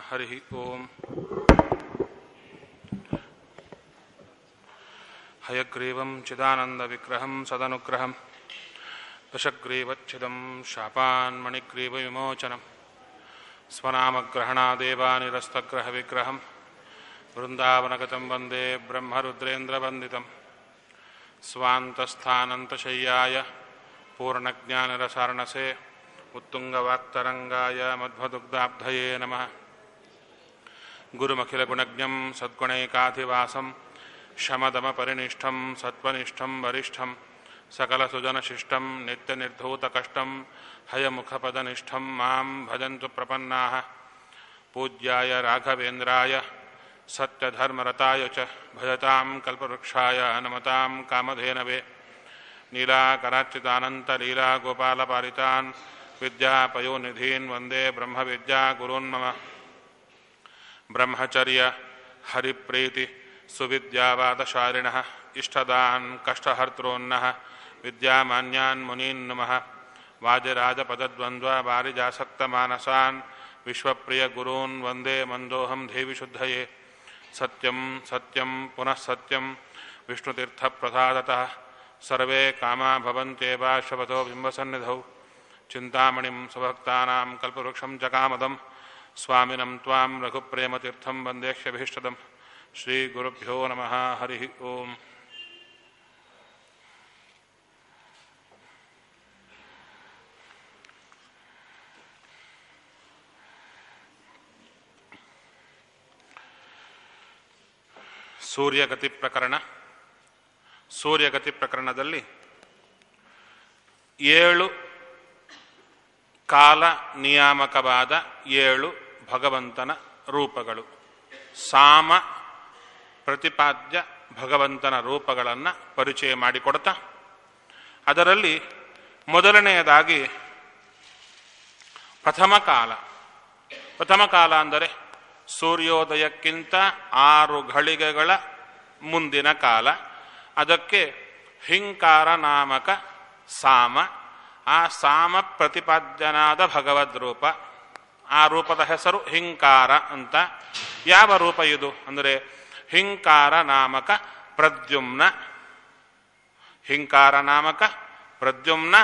हरिः ओम् हयग्रीवं चिदानन्दविग्रहं सदनुग्रहं दशग्रीवच्छिदं शापान्मणिग्रीवविमोचनं स्वनामग्रहणादेवानिरस्तग्रहविग्रहं वृन्दावनगतं वन्दे ब्रह्मरुद्रेन्द्रवन्दितं स्वान्तस्थानन्तशय्याय पूर्णज्ञानरसार्णसे उत्तुङ्गवाक्तरङ्गाय मध्वदुग्धाब्धये नमः गुरुमखिलगुणज्ञं सद्गुणैकाधिवासं शमदमपरिनिष्ठं सत्त्वनिष्ठं वरिष्ठं सकलसुजनशिष्टं नित्यनिर्धूतकष्टं हयमुखपदनिष्ठं मां भजन्तु प्रपन्नाः पूज्याय राघवेन्द्राय सत्यधर्मरताय च भजतां कल्पवृक्षाय नमतां कामधेनवे नीलाकरार्चितानन्तलीलागोपालपालितान् विद्यापयोनिधीन् वन्दे ब्रह्मविद्यागुरून् मम ब्रह्मचर्य हरिप्रीति सुविद्यावादशालिनः इष्टदान् कष्टहर्तॄन्नः विद्यामान्यान् मुनीन् नमः वाजराजपदद्वन्द्ववारिजासक्तमानसान् विश्वप्रियगुरून् वन्दे मन्दोऽहं देविशुद्धये सत्यं सत्यं पुनः सत्यं विष्णुतीर्थप्रसादतः सर्वे कामा भवन्त्येव शपथो बिम्बसन्निधौ चिन्तामणिं स्वभक्तानां कल्पवृक्षं च कामदं स्वामिनं त्वां रघुप्रेमतीर्थं वन्देक्ष्यभीष्टदं श्रीगुरुभ्यो नमः हरिः ओम् ಸೂರ್ಯಗತಿ ಪ್ರಕರಣ ಸೂರ್ಯಗತಿ ಪ್ರಕರಣದಲ್ಲಿ ಏಳು ಕಾಲ ನಿಯಾಮಕವಾದ ಏಳು ಭಗವಂತನ ರೂಪಗಳು ಸಾಮ ಪ್ರತಿಪಾದ್ಯ ಭಗವಂತನ ರೂಪಗಳನ್ನು ಪರಿಚಯ ಮಾಡಿಕೊಡ್ತಾ ಅದರಲ್ಲಿ ಮೊದಲನೆಯದಾಗಿ ಪ್ರಥಮ ಕಾಲ ಪ್ರಥಮ ಕಾಲ ಅಂದರೆ ಸೂರ್ಯೋದಯಕ್ಕಿಂತ ಆರು ಘಳಿಗೆಗಳ ಮುಂದಿನ ಕಾಲ ಅದಕ್ಕೆ ಹಿಂಕಾರ ನಾಮಕ ಸಾಮ ಆ ಸಾಮ ಪ್ರತಿಪಾದ್ಯನಾದ ಭಗವದ್ ರೂಪ ಆ ರೂಪದ ಹೆಸರು ಹಿಂಕಾರ ಅಂತ ಯಾವ ರೂಪ ಇದು ಅಂದರೆ ಹಿಂಕಾರ ನಾಮಕ ಪ್ರದ್ಯುಮ್ನ ಹಿಂಕಾರ ನಾಮಕ ಪ್ರದ್ಯುಮ್ನ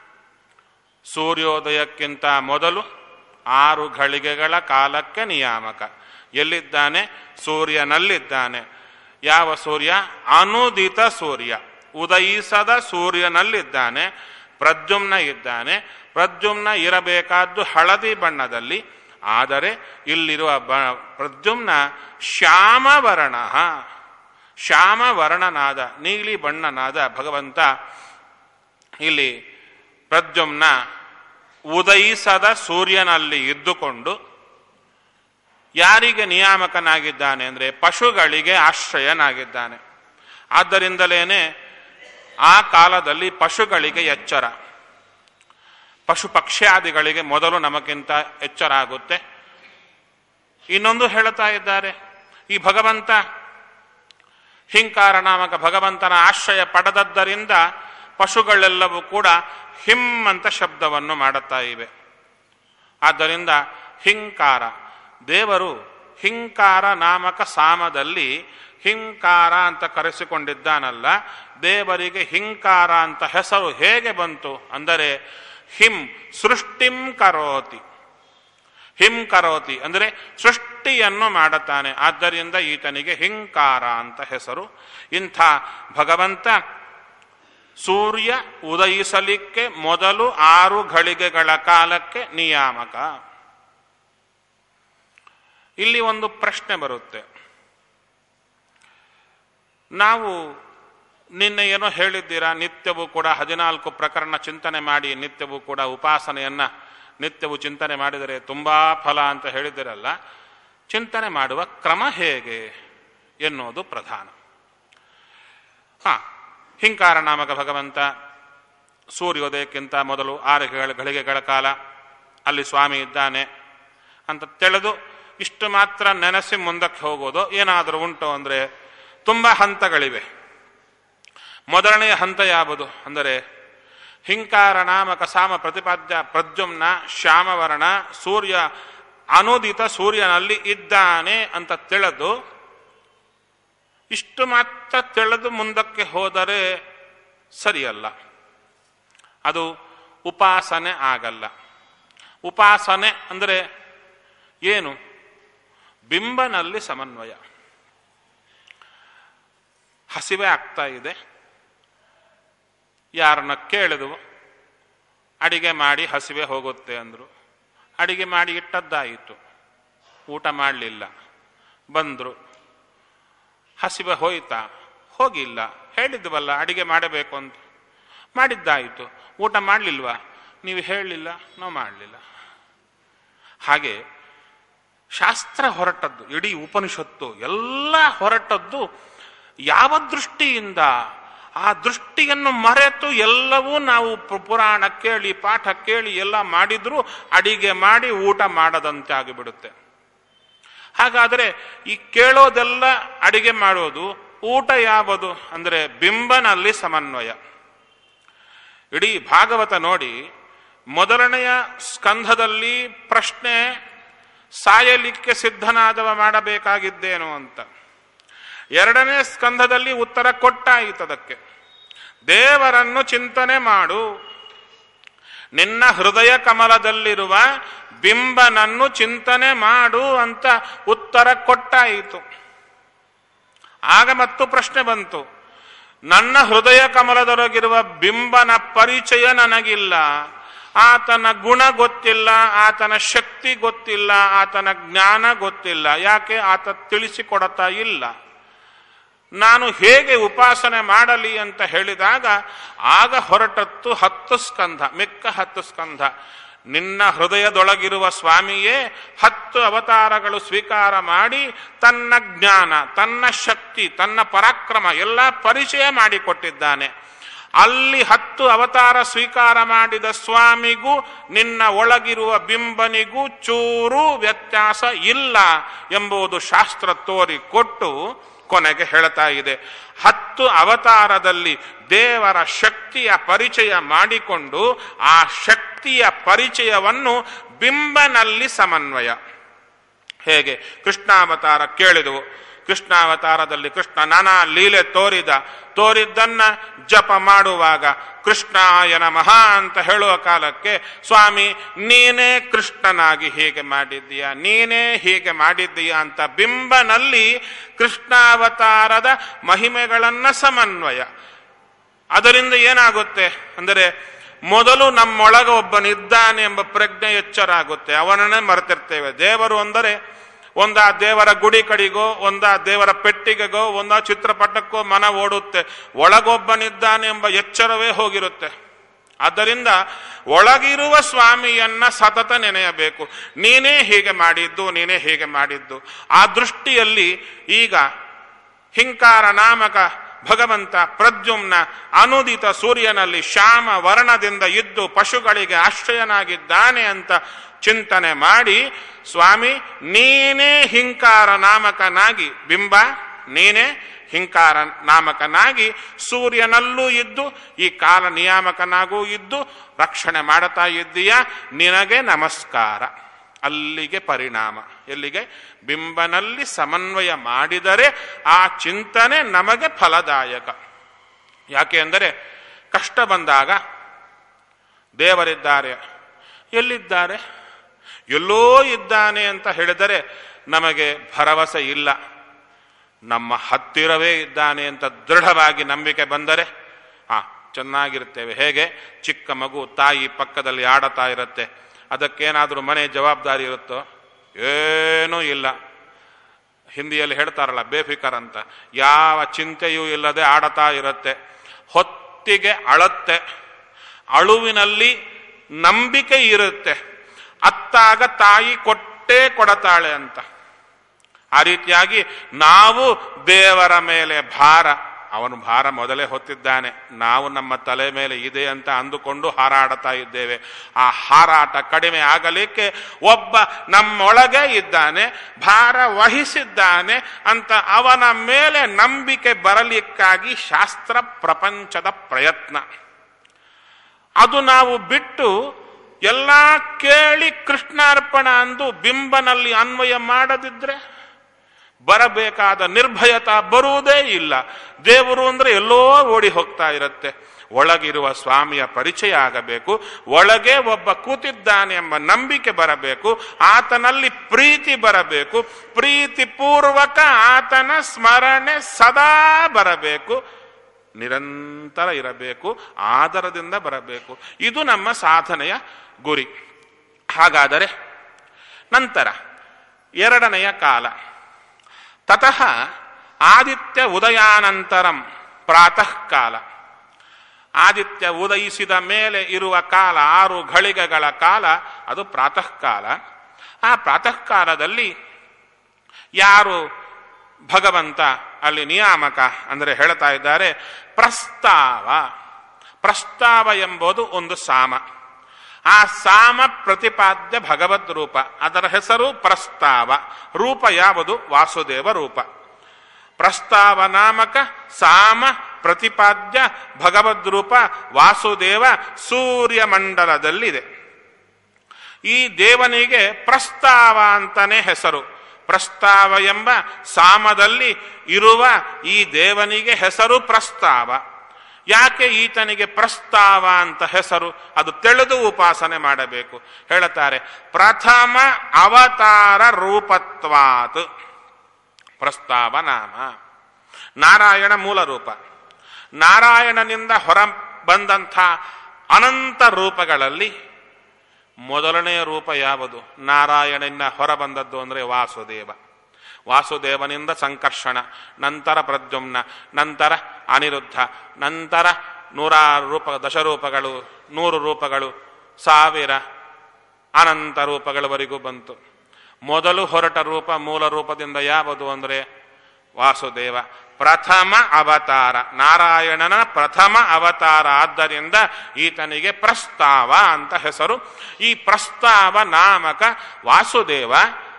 ಸೂರ್ಯೋದಯಕ್ಕಿಂತ ಮೊದಲು ಆರು ಘಳಿಗೆಗಳ ಕಾಲಕ್ಕೆ ನಿಯಾಮಕ ಎಲ್ಲಿದ್ದಾನೆ ಸೂರ್ಯನಲ್ಲಿದ್ದಾನೆ ಯಾವ ಸೂರ್ಯ ಅನುದಿತ ಸೂರ್ಯ ಉದಯಿಸದ ಸೂರ್ಯನಲ್ಲಿದ್ದಾನೆ ಪ್ರದ್ಯುಮ್ನ ಇದ್ದಾನೆ ಪ್ರದ್ಯುಮ್ನ ಇರಬೇಕಾದ್ದು ಹಳದಿ ಬಣ್ಣದಲ್ಲಿ ಆದರೆ ಇಲ್ಲಿರುವ ಬ ಪ್ರದ್ಯುಮ್ನ ಶ್ಯಾಮವರ್ಣ ಶ್ಯಾಮವರ್ಣನಾದ ನೀಲಿ ಬಣ್ಣನಾದ ಭಗವಂತ ಇಲ್ಲಿ ಪ್ರದ್ಯುಮ್ನ ಉದಯಿಸದ ಸೂರ್ಯನಲ್ಲಿ ಇದ್ದುಕೊಂಡು ಯಾರಿಗೆ ನಿಯಾಮಕನಾಗಿದ್ದಾನೆ ಅಂದರೆ ಪಶುಗಳಿಗೆ ಆಶ್ರಯನಾಗಿದ್ದಾನೆ ಆದ್ದರಿಂದಲೇನೆ ಆ ಕಾಲದಲ್ಲಿ ಪಶುಗಳಿಗೆ ಎಚ್ಚರ ಪಶು ಪಕ್ಷ್ಯಾದಿಗಳಿಗೆ ಮೊದಲು ನಮಗಿಂತ ಎಚ್ಚರ ಆಗುತ್ತೆ ಇನ್ನೊಂದು ಹೇಳ್ತಾ ಇದ್ದಾರೆ ಈ ಭಗವಂತ ಹಿಂಕಾರ ನಾಮಕ ಭಗವಂತನ ಆಶ್ರಯ ಪಡೆದದ್ದರಿಂದ ಪಶುಗಳೆಲ್ಲವೂ ಕೂಡ ಹಿಂ ಅಂತ ಶಬ್ದವನ್ನು ಮಾಡುತ್ತಾ ಇವೆ ಆದ್ದರಿಂದ ಹಿಂಕಾರ ದೇವರು ಹಿಂಕಾರ ನಾಮಕ ಸಾಮದಲ್ಲಿ ಹಿಂಕಾರ ಅಂತ ಕರೆಸಿಕೊಂಡಿದ್ದಾನಲ್ಲ ದೇವರಿಗೆ ಹಿಂಕಾರ ಅಂತ ಹೆಸರು ಹೇಗೆ ಬಂತು ಅಂದರೆ ಹಿಂ ಸೃಷ್ಟಿಂ ಕರೋತಿ ಹಿಂ ಕರೋತಿ ಅಂದರೆ ಸೃಷ್ಟಿಯನ್ನು ಮಾಡುತ್ತಾನೆ ಆದ್ದರಿಂದ ಈತನಿಗೆ ಹಿಂಕಾರ ಅಂತ ಹೆಸರು ಇಂಥ ಭಗವಂತ ಸೂರ್ಯ ಉದಯಿಸಲಿಕ್ಕೆ ಮೊದಲು ಆರು ಘಳಿಗೆಗಳ ಕಾಲಕ್ಕೆ ನಿಯಾಮಕ ಇಲ್ಲಿ ಒಂದು ಪ್ರಶ್ನೆ ಬರುತ್ತೆ ನಾವು ನಿನ್ನೆ ಏನೋ ಹೇಳಿದ್ದೀರಾ ನಿತ್ಯವೂ ಕೂಡ ಹದಿನಾಲ್ಕು ಪ್ರಕರಣ ಚಿಂತನೆ ಮಾಡಿ ನಿತ್ಯವೂ ಕೂಡ ಉಪಾಸನೆಯನ್ನ ನಿತ್ಯವೂ ಚಿಂತನೆ ಮಾಡಿದರೆ ತುಂಬಾ ಫಲ ಅಂತ ಹೇಳಿದಿರಲ್ಲ ಚಿಂತನೆ ಮಾಡುವ ಕ್ರಮ ಹೇಗೆ ಎನ್ನುವುದು ಪ್ರಧಾನ ಹಾ ಹಿಂಕಾರ ನಾಮಕ ಭಗವಂತ ಸೂರ್ಯೋದಯಕ್ಕಿಂತ ಮೊದಲು ಆರು ಗಳಿಗೆಗಳ ಕಾಲ ಅಲ್ಲಿ ಸ್ವಾಮಿ ಇದ್ದಾನೆ ಅಂತ ತಿಳಿದು ಇಷ್ಟು ಮಾತ್ರ ನೆನೆಸಿ ಮುಂದಕ್ಕೆ ಹೋಗೋದು ಏನಾದರೂ ಉಂಟು ಅಂದರೆ ತುಂಬ ಹಂತಗಳಿವೆ ಮೊದಲನೆಯ ಹಂತ ಯಾವುದು ಅಂದರೆ ಹಿಂಕಾರ ನಾಮಕ ಸಾಮ ಪ್ರತಿಪಾದ್ಯ ಪ್ರದ್ಯುಮ್ನ ಶ್ಯಾಮವರ್ಣ ಸೂರ್ಯ ಅನುದಿತ ಸೂರ್ಯನಲ್ಲಿ ಇದ್ದಾನೆ ಅಂತ ತಿಳಿದು ಇಷ್ಟು ಮಾತ್ರ ತಿಳಿದು ಮುಂದಕ್ಕೆ ಹೋದರೆ ಸರಿಯಲ್ಲ ಅದು ಉಪಾಸನೆ ಆಗಲ್ಲ ಉಪಾಸನೆ ಅಂದರೆ ಏನು ಬಿಂಬನಲ್ಲಿ ಸಮನ್ವಯ ಹಸಿವೆ ಆಗ್ತಾ ಇದೆ ಯಾರನ್ನ ಕೇಳಿದವು ಅಡಿಗೆ ಮಾಡಿ ಹಸಿವೆ ಹೋಗುತ್ತೆ ಅಂದರು ಅಡಿಗೆ ಮಾಡಿ ಇಟ್ಟದ್ದಾಯಿತು ಊಟ ಮಾಡಲಿಲ್ಲ ಬಂದರು ಹಸಿವೆ ಹೋಯ್ತಾ ಹೋಗಿಲ್ಲ ಹೇಳಿದ್ವಲ್ಲ ಅಡಿಗೆ ಮಾಡಬೇಕು ಅಂತ ಮಾಡಿದ್ದಾಯಿತು ಊಟ ಮಾಡಲಿಲ್ವಾ ನೀವು ಹೇಳಲಿಲ್ಲ ನಾವು ಮಾಡಲಿಲ್ಲ ಹಾಗೆ ಶಾಸ್ತ್ರ ಹೊರಟದ್ದು ಇಡೀ ಉಪನಿಷತ್ತು ಎಲ್ಲ ಹೊರಟದ್ದು ಯಾವ ದೃಷ್ಟಿಯಿಂದ ಆ ದೃಷ್ಟಿಯನ್ನು ಮರೆತು ಎಲ್ಲವೂ ನಾವು ಪು- ಪುರಾಣ ಕೇಳಿ ಪಾಠ ಕೇಳಿ ಎಲ್ಲ ಮಾಡಿದ್ರೂ ಅಡಿಗೆ ಮಾಡಿ ಊಟ ಮಾಡದಂತೆ ಆಗಿಬಿಡುತ್ತೆ ಹಾಗಾದರೆ ಈ ಕೇಳೋದೆಲ್ಲ ಅಡಿಗೆ ಮಾಡೋದು ಊಟ ಯಾವುದು ಅಂದರೆ ಬಿಂಬನಲ್ಲಿ ಸಮನ್ವಯ ಇಡೀ ಭಾಗವತ ನೋಡಿ ಮೊದಲನೆಯ ಸ್ಕಂಧದಲ್ಲಿ ಪ್ರಶ್ನೆ ಸಾಯಲಿಕ್ಕೆ ಸಿದ್ಧನಾದವ ಮಾಡಬೇಕಾಗಿದ್ದೇನು ಅಂತ ಎರಡನೇ ಸ್ಕಂಧದಲ್ಲಿ ಉತ್ತರ ಕೊಟ್ಟಾಯಿತದಕ್ಕೆ ದೇವರನ್ನು ಚಿಂತನೆ ಮಾಡು ನಿನ್ನ ಹೃದಯ ಕಮಲದಲ್ಲಿರುವ ಬಿಂಬನನ್ನು ಚಿಂತನೆ ಮಾಡು ಅಂತ ಉತ್ತರ ಕೊಟ್ಟಾಯಿತು ಆಗ ಮತ್ತು ಪ್ರಶ್ನೆ ಬಂತು ನನ್ನ ಹೃದಯ ಕಮಲದೊಳಗಿರುವ ಬಿಂಬನ ಪರಿಚಯ ನನಗಿಲ್ಲ ಆತನ ಗುಣ ಗೊತ್ತಿಲ್ಲ ಆತನ ಶಕ್ತಿ ಗೊತ್ತಿಲ್ಲ ಆತನ ಜ್ಞಾನ ಗೊತ್ತಿಲ್ಲ ಯಾಕೆ ಆತ ತಿಳಿಸಿಕೊಡತಾ ಇಲ್ಲ ನಾನು ಹೇಗೆ ಉಪಾಸನೆ ಮಾಡಲಿ ಅಂತ ಹೇಳಿದಾಗ ಆಗ ಹೊರಟತ್ತು ಹತ್ತು ಸ್ಕಂಧ ಮಿಕ್ಕ ಹತ್ತು ಸ್ಕಂಧ ನಿನ್ನ ಹೃದಯದೊಳಗಿರುವ ಸ್ವಾಮಿಯೇ ಹತ್ತು ಅವತಾರಗಳು ಸ್ವೀಕಾರ ಮಾಡಿ ತನ್ನ ಜ್ಞಾನ ತನ್ನ ಶಕ್ತಿ ತನ್ನ ಪರಾಕ್ರಮ ಎಲ್ಲ ಪರಿಚಯ ಮಾಡಿಕೊಟ್ಟಿದ್ದಾನೆ ಅಲ್ಲಿ ಹತ್ತು ಅವತಾರ ಸ್ವೀಕಾರ ಮಾಡಿದ ಸ್ವಾಮಿಗೂ ನಿನ್ನ ಒಳಗಿರುವ ಬಿಂಬನಿಗೂ ಚೂರು ವ್ಯತ್ಯಾಸ ಇಲ್ಲ ಎಂಬುದು ಶಾಸ್ತ್ರ ತೋರಿಕೊಟ್ಟು ಕೊನೆಗೆ ಹೇಳ್ತಾ ಇದೆ ಹತ್ತು ಅವತಾರದಲ್ಲಿ ದೇವರ ಶಕ್ತಿಯ ಪರಿಚಯ ಮಾಡಿಕೊಂಡು ಆ ಶಕ್ತಿಯ ಪರಿಚಯವನ್ನು ಬಿಂಬನಲ್ಲಿ ಸಮನ್ವಯ ಹೇಗೆ ಕೃಷ್ಣಾವತಾರ ಕೇಳಿದವು ಕೃಷ್ಣಾವತಾರದಲ್ಲಿ ಕೃಷ್ಣ ನಾನಾ ಲೀಲೆ ತೋರಿದ ತೋರಿದ್ದನ್ನ ಜಪ ಮಾಡುವಾಗ ಕೃಷ್ಣಾಯನ ಮಹಾ ಅಂತ ಹೇಳುವ ಕಾಲಕ್ಕೆ ಸ್ವಾಮಿ ನೀನೇ ಕೃಷ್ಣನಾಗಿ ಹೀಗೆ ಮಾಡಿದ್ದೀಯ ನೀನೇ ಹೀಗೆ ಮಾಡಿದ್ದೀಯ ಅಂತ ಬಿಂಬನಲ್ಲಿ ಕೃಷ್ಣಾವತಾರದ ಮಹಿಮೆಗಳನ್ನ ಸಮನ್ವಯ ಅದರಿಂದ ಏನಾಗುತ್ತೆ ಅಂದರೆ ಮೊದಲು ನಮ್ಮೊಳಗ ಒಬ್ಬನಿದ್ದಾನೆ ಎಂಬ ಪ್ರಜ್ಞೆ ಎಚ್ಚರ ಆಗುತ್ತೆ ಅವನನ್ನೇ ಮರೆತಿರ್ತೇವೆ ದೇವರು ಅಂದರೆ ಒಂದ ದೇವರ ಗುಡಿ ಕಡಿಗೋ ಒಂದ ದೇವರ ಪೆಟ್ಟಿಗೆಗೋ ಒಂದ ಚಿತ್ರಪಟಕ್ಕೋ ಮನ ಓಡುತ್ತೆ ಒಳಗೊಬ್ಬನಿದ್ದಾನೆ ಎಂಬ ಎಚ್ಚರವೇ ಹೋಗಿರುತ್ತೆ ಆದ್ದರಿಂದ ಒಳಗಿರುವ ಸ್ವಾಮಿಯನ್ನ ಸತತ ನೆನೆಯಬೇಕು ನೀನೇ ಹೀಗೆ ಮಾಡಿದ್ದು ನೀನೇ ಹೀಗೆ ಮಾಡಿದ್ದು ಆ ದೃಷ್ಟಿಯಲ್ಲಿ ಈಗ ಹಿಂಕಾರ ನಾಮಕ ಭಗವಂತ ಪ್ರದ್ಯುಮ್ನ ಅನುದಿತ ಸೂರ್ಯನಲ್ಲಿ ಶ್ಯಾಮ ವರ್ಣದಿಂದ ಇದ್ದು ಪಶುಗಳಿಗೆ ಆಶ್ರಯನಾಗಿದ್ದಾನೆ ಅಂತ ಚಿಂತನೆ ಮಾಡಿ ಸ್ವಾಮಿ ನೀನೇ ಹಿಂಕಾರ ನಾಮಕನಾಗಿ ಬಿಂಬ ನೀನೇ ಹಿಂಕಾರ ನಾಮಕನಾಗಿ ಸೂರ್ಯನಲ್ಲೂ ಇದ್ದು ಈ ಕಾಲ ನಿಯಾಮಕನಾಗೂ ಇದ್ದು ರಕ್ಷಣೆ ಮಾಡುತ್ತಾ ಇದ್ದೀಯ ನಿನಗೆ ನಮಸ್ಕಾರ ಅಲ್ಲಿಗೆ ಪರಿಣಾಮ ಎಲ್ಲಿಗೆ ಬಿಂಬನಲ್ಲಿ ಸಮನ್ವಯ ಮಾಡಿದರೆ ಆ ಚಿಂತನೆ ನಮಗೆ ಫಲದಾಯಕ ಯಾಕೆ ಅಂದರೆ ಕಷ್ಟ ಬಂದಾಗ ದೇವರಿದ್ದಾರೆ ಎಲ್ಲಿದ್ದಾರೆ ಎಲ್ಲೋ ಇದ್ದಾನೆ ಅಂತ ಹೇಳಿದರೆ ನಮಗೆ ಭರವಸೆ ಇಲ್ಲ ನಮ್ಮ ಹತ್ತಿರವೇ ಇದ್ದಾನೆ ಅಂತ ದೃಢವಾಗಿ ನಂಬಿಕೆ ಬಂದರೆ ಆ ಚೆನ್ನಾಗಿರ್ತೇವೆ ಹೇಗೆ ಚಿಕ್ಕ ಮಗು ತಾಯಿ ಪಕ್ಕದಲ್ಲಿ ಆಡತಾ ಇರುತ್ತೆ ಅದಕ್ಕೇನಾದರೂ ಮನೆ ಜವಾಬ್ದಾರಿ ಇರುತ್ತೋ ಏನೂ ಇಲ್ಲ ಹಿಂದಿಯಲ್ಲಿ ಹೇಳ್ತಾರಲ್ಲ ಬೇಫಿಕರ್ ಅಂತ ಯಾವ ಚಿಂತೆಯೂ ಇಲ್ಲದೆ ಆಡತಾ ಇರುತ್ತೆ ಹೊತ್ತಿಗೆ ಅಳತ್ತೆ ಅಳುವಿನಲ್ಲಿ ನಂಬಿಕೆ ಇರುತ್ತೆ ಅತ್ತಾಗ ತಾಯಿ ಕೊಟ್ಟೇ ಕೊಡತಾಳೆ ಅಂತ ಆ ರೀತಿಯಾಗಿ ನಾವು ದೇವರ ಮೇಲೆ ಭಾರ ಅವನು ಭಾರ ಮೊದಲೇ ಹೊತ್ತಿದ್ದಾನೆ ನಾವು ನಮ್ಮ ತಲೆ ಮೇಲೆ ಇದೆ ಅಂತ ಅಂದುಕೊಂಡು ಹಾರಾಡ್ತಾ ಇದ್ದೇವೆ ಆ ಹಾರಾಟ ಕಡಿಮೆ ಆಗಲಿಕ್ಕೆ ಒಬ್ಬ ನಮ್ಮೊಳಗೆ ಇದ್ದಾನೆ ಭಾರ ವಹಿಸಿದ್ದಾನೆ ಅಂತ ಅವನ ಮೇಲೆ ನಂಬಿಕೆ ಬರಲಿಕ್ಕಾಗಿ ಶಾಸ್ತ್ರ ಪ್ರಪಂಚದ ಪ್ರಯತ್ನ ಅದು ನಾವು ಬಿಟ್ಟು ಎಲ್ಲ ಕೇಳಿ ಕೃಷ್ಣಾರ್ಪಣ ಅಂದು ಬಿಂಬನಲ್ಲಿ ಅನ್ವಯ ಮಾಡದಿದ್ರೆ ಬರಬೇಕಾದ ನಿರ್ಭಯತ ಬರುವುದೇ ಇಲ್ಲ ದೇವರು ಅಂದ್ರೆ ಎಲ್ಲೋ ಓಡಿ ಹೋಗ್ತಾ ಇರುತ್ತೆ ಒಳಗಿರುವ ಸ್ವಾಮಿಯ ಪರಿಚಯ ಆಗಬೇಕು ಒಳಗೆ ಒಬ್ಬ ಕೂತಿದ್ದಾನೆ ಎಂಬ ನಂಬಿಕೆ ಬರಬೇಕು ಆತನಲ್ಲಿ ಪ್ರೀತಿ ಬರಬೇಕು ಪ್ರೀತಿ ಪೂರ್ವಕ ಆತನ ಸ್ಮರಣೆ ಸದಾ ಬರಬೇಕು ನಿರಂತರ ಇರಬೇಕು ಆದರದಿಂದ ಬರಬೇಕು ಇದು ನಮ್ಮ ಸಾಧನೆಯ ಗುರಿ ಹಾಗಾದರೆ ನಂತರ ಎರಡನೆಯ ಕಾಲ ತತಃ ಆದಿತ್ಯ ಉದಯಾನಂತರಂ ಪ್ರಾತಃ ಕಾಲ ಆದಿತ್ಯ ಉದಯಿಸಿದ ಮೇಲೆ ಇರುವ ಕಾಲ ಆರು ಘಳಿಗೆಗಳ ಕಾಲ ಅದು ಪ್ರಾತಃ ಕಾಲ ಆ ಪ್ರಾತಃ ಕಾಲದಲ್ಲಿ ಯಾರು ಭಗವಂತ ಅಲ್ಲಿ ನಿಯಾಮಕ ಅಂದರೆ ಹೇಳ್ತಾ ಇದ್ದಾರೆ ಪ್ರಸ್ತಾವ ಪ್ರಸ್ತಾವ ಎಂಬುದು ಒಂದು ಸಾಮ ಆ ಸಾಮ ಪ್ರತಿಪಾದ್ಯ ಭಗವದ್ ರೂಪ ಅದರ ಹೆಸರು ಪ್ರಸ್ತಾವ ರೂಪ ಯಾವುದು ವಾಸುದೇವ ರೂಪ ಪ್ರಸ್ತಾವ ನಾಮಕ ಸಾಮ ಪ್ರತಿಪಾದ್ಯ ಭಗವದ್ ರೂಪ ವಾಸುದೇವ ಸೂರ್ಯಮಂಡಲದಲ್ಲಿದೆ ಈ ದೇವನಿಗೆ ಪ್ರಸ್ತಾವ ಅಂತಾನೆ ಹೆಸರು ಪ್ರಸ್ತಾವ ಎಂಬ ಸಾಮದಲ್ಲಿ ಇರುವ ಈ ದೇವನಿಗೆ ಹೆಸರು ಪ್ರಸ್ತಾವ ಯಾಕೆ ಈತನಿಗೆ ಪ್ರಸ್ತಾವ ಅಂತ ಹೆಸರು ಅದು ತಿಳಿದು ಉಪಾಸನೆ ಮಾಡಬೇಕು ಹೇಳುತ್ತಾರೆ ಪ್ರಥಮ ಅವತಾರ ರೂಪತ್ವಾತ್ ಪ್ರಸ್ತಾವ ನಾಮ ನಾರಾಯಣ ಮೂಲ ರೂಪ ನಾರಾಯಣನಿಂದ ಹೊರ ಬಂದಂಥ ಅನಂತ ರೂಪಗಳಲ್ಲಿ ಮೊದಲನೆಯ ರೂಪ ಯಾವುದು ನಾರಾಯಣನ ಹೊರ ಬಂದದ್ದು ಅಂದರೆ ವಾಸುದೇವ ವಾಸುದೇವನಿಂದ ಸಂಕರ್ಷಣ ನಂತರ ಪ್ರದ್ಯುಮ್ನ ನಂತರ ಅನಿರುದ್ಧ ನಂತರ ನೂರಾರು ರೂಪ ದಶರೂಪಗಳು ನೂರು ರೂಪಗಳು ಸಾವಿರ ಅನಂತ ರೂಪಗಳವರೆಗೂ ಬಂತು ಮೊದಲು ಹೊರಟ ರೂಪ ಮೂಲ ರೂಪದಿಂದ ಯಾವುದು ಅಂದರೆ ವಾಸುದೇವ ಪ್ರಥಮ ಅವತಾರ ನಾರಾಯಣನ ಪ್ರಥಮ ಅವತಾರ ಆದ್ದರಿಂದ ಈತನಿಗೆ ಪ್ರಸ್ತಾವ ಅಂತ ಹೆಸರು ಈ ಪ್ರಸ್ತಾವ ನಾಮಕ ವಾಸುದೇವ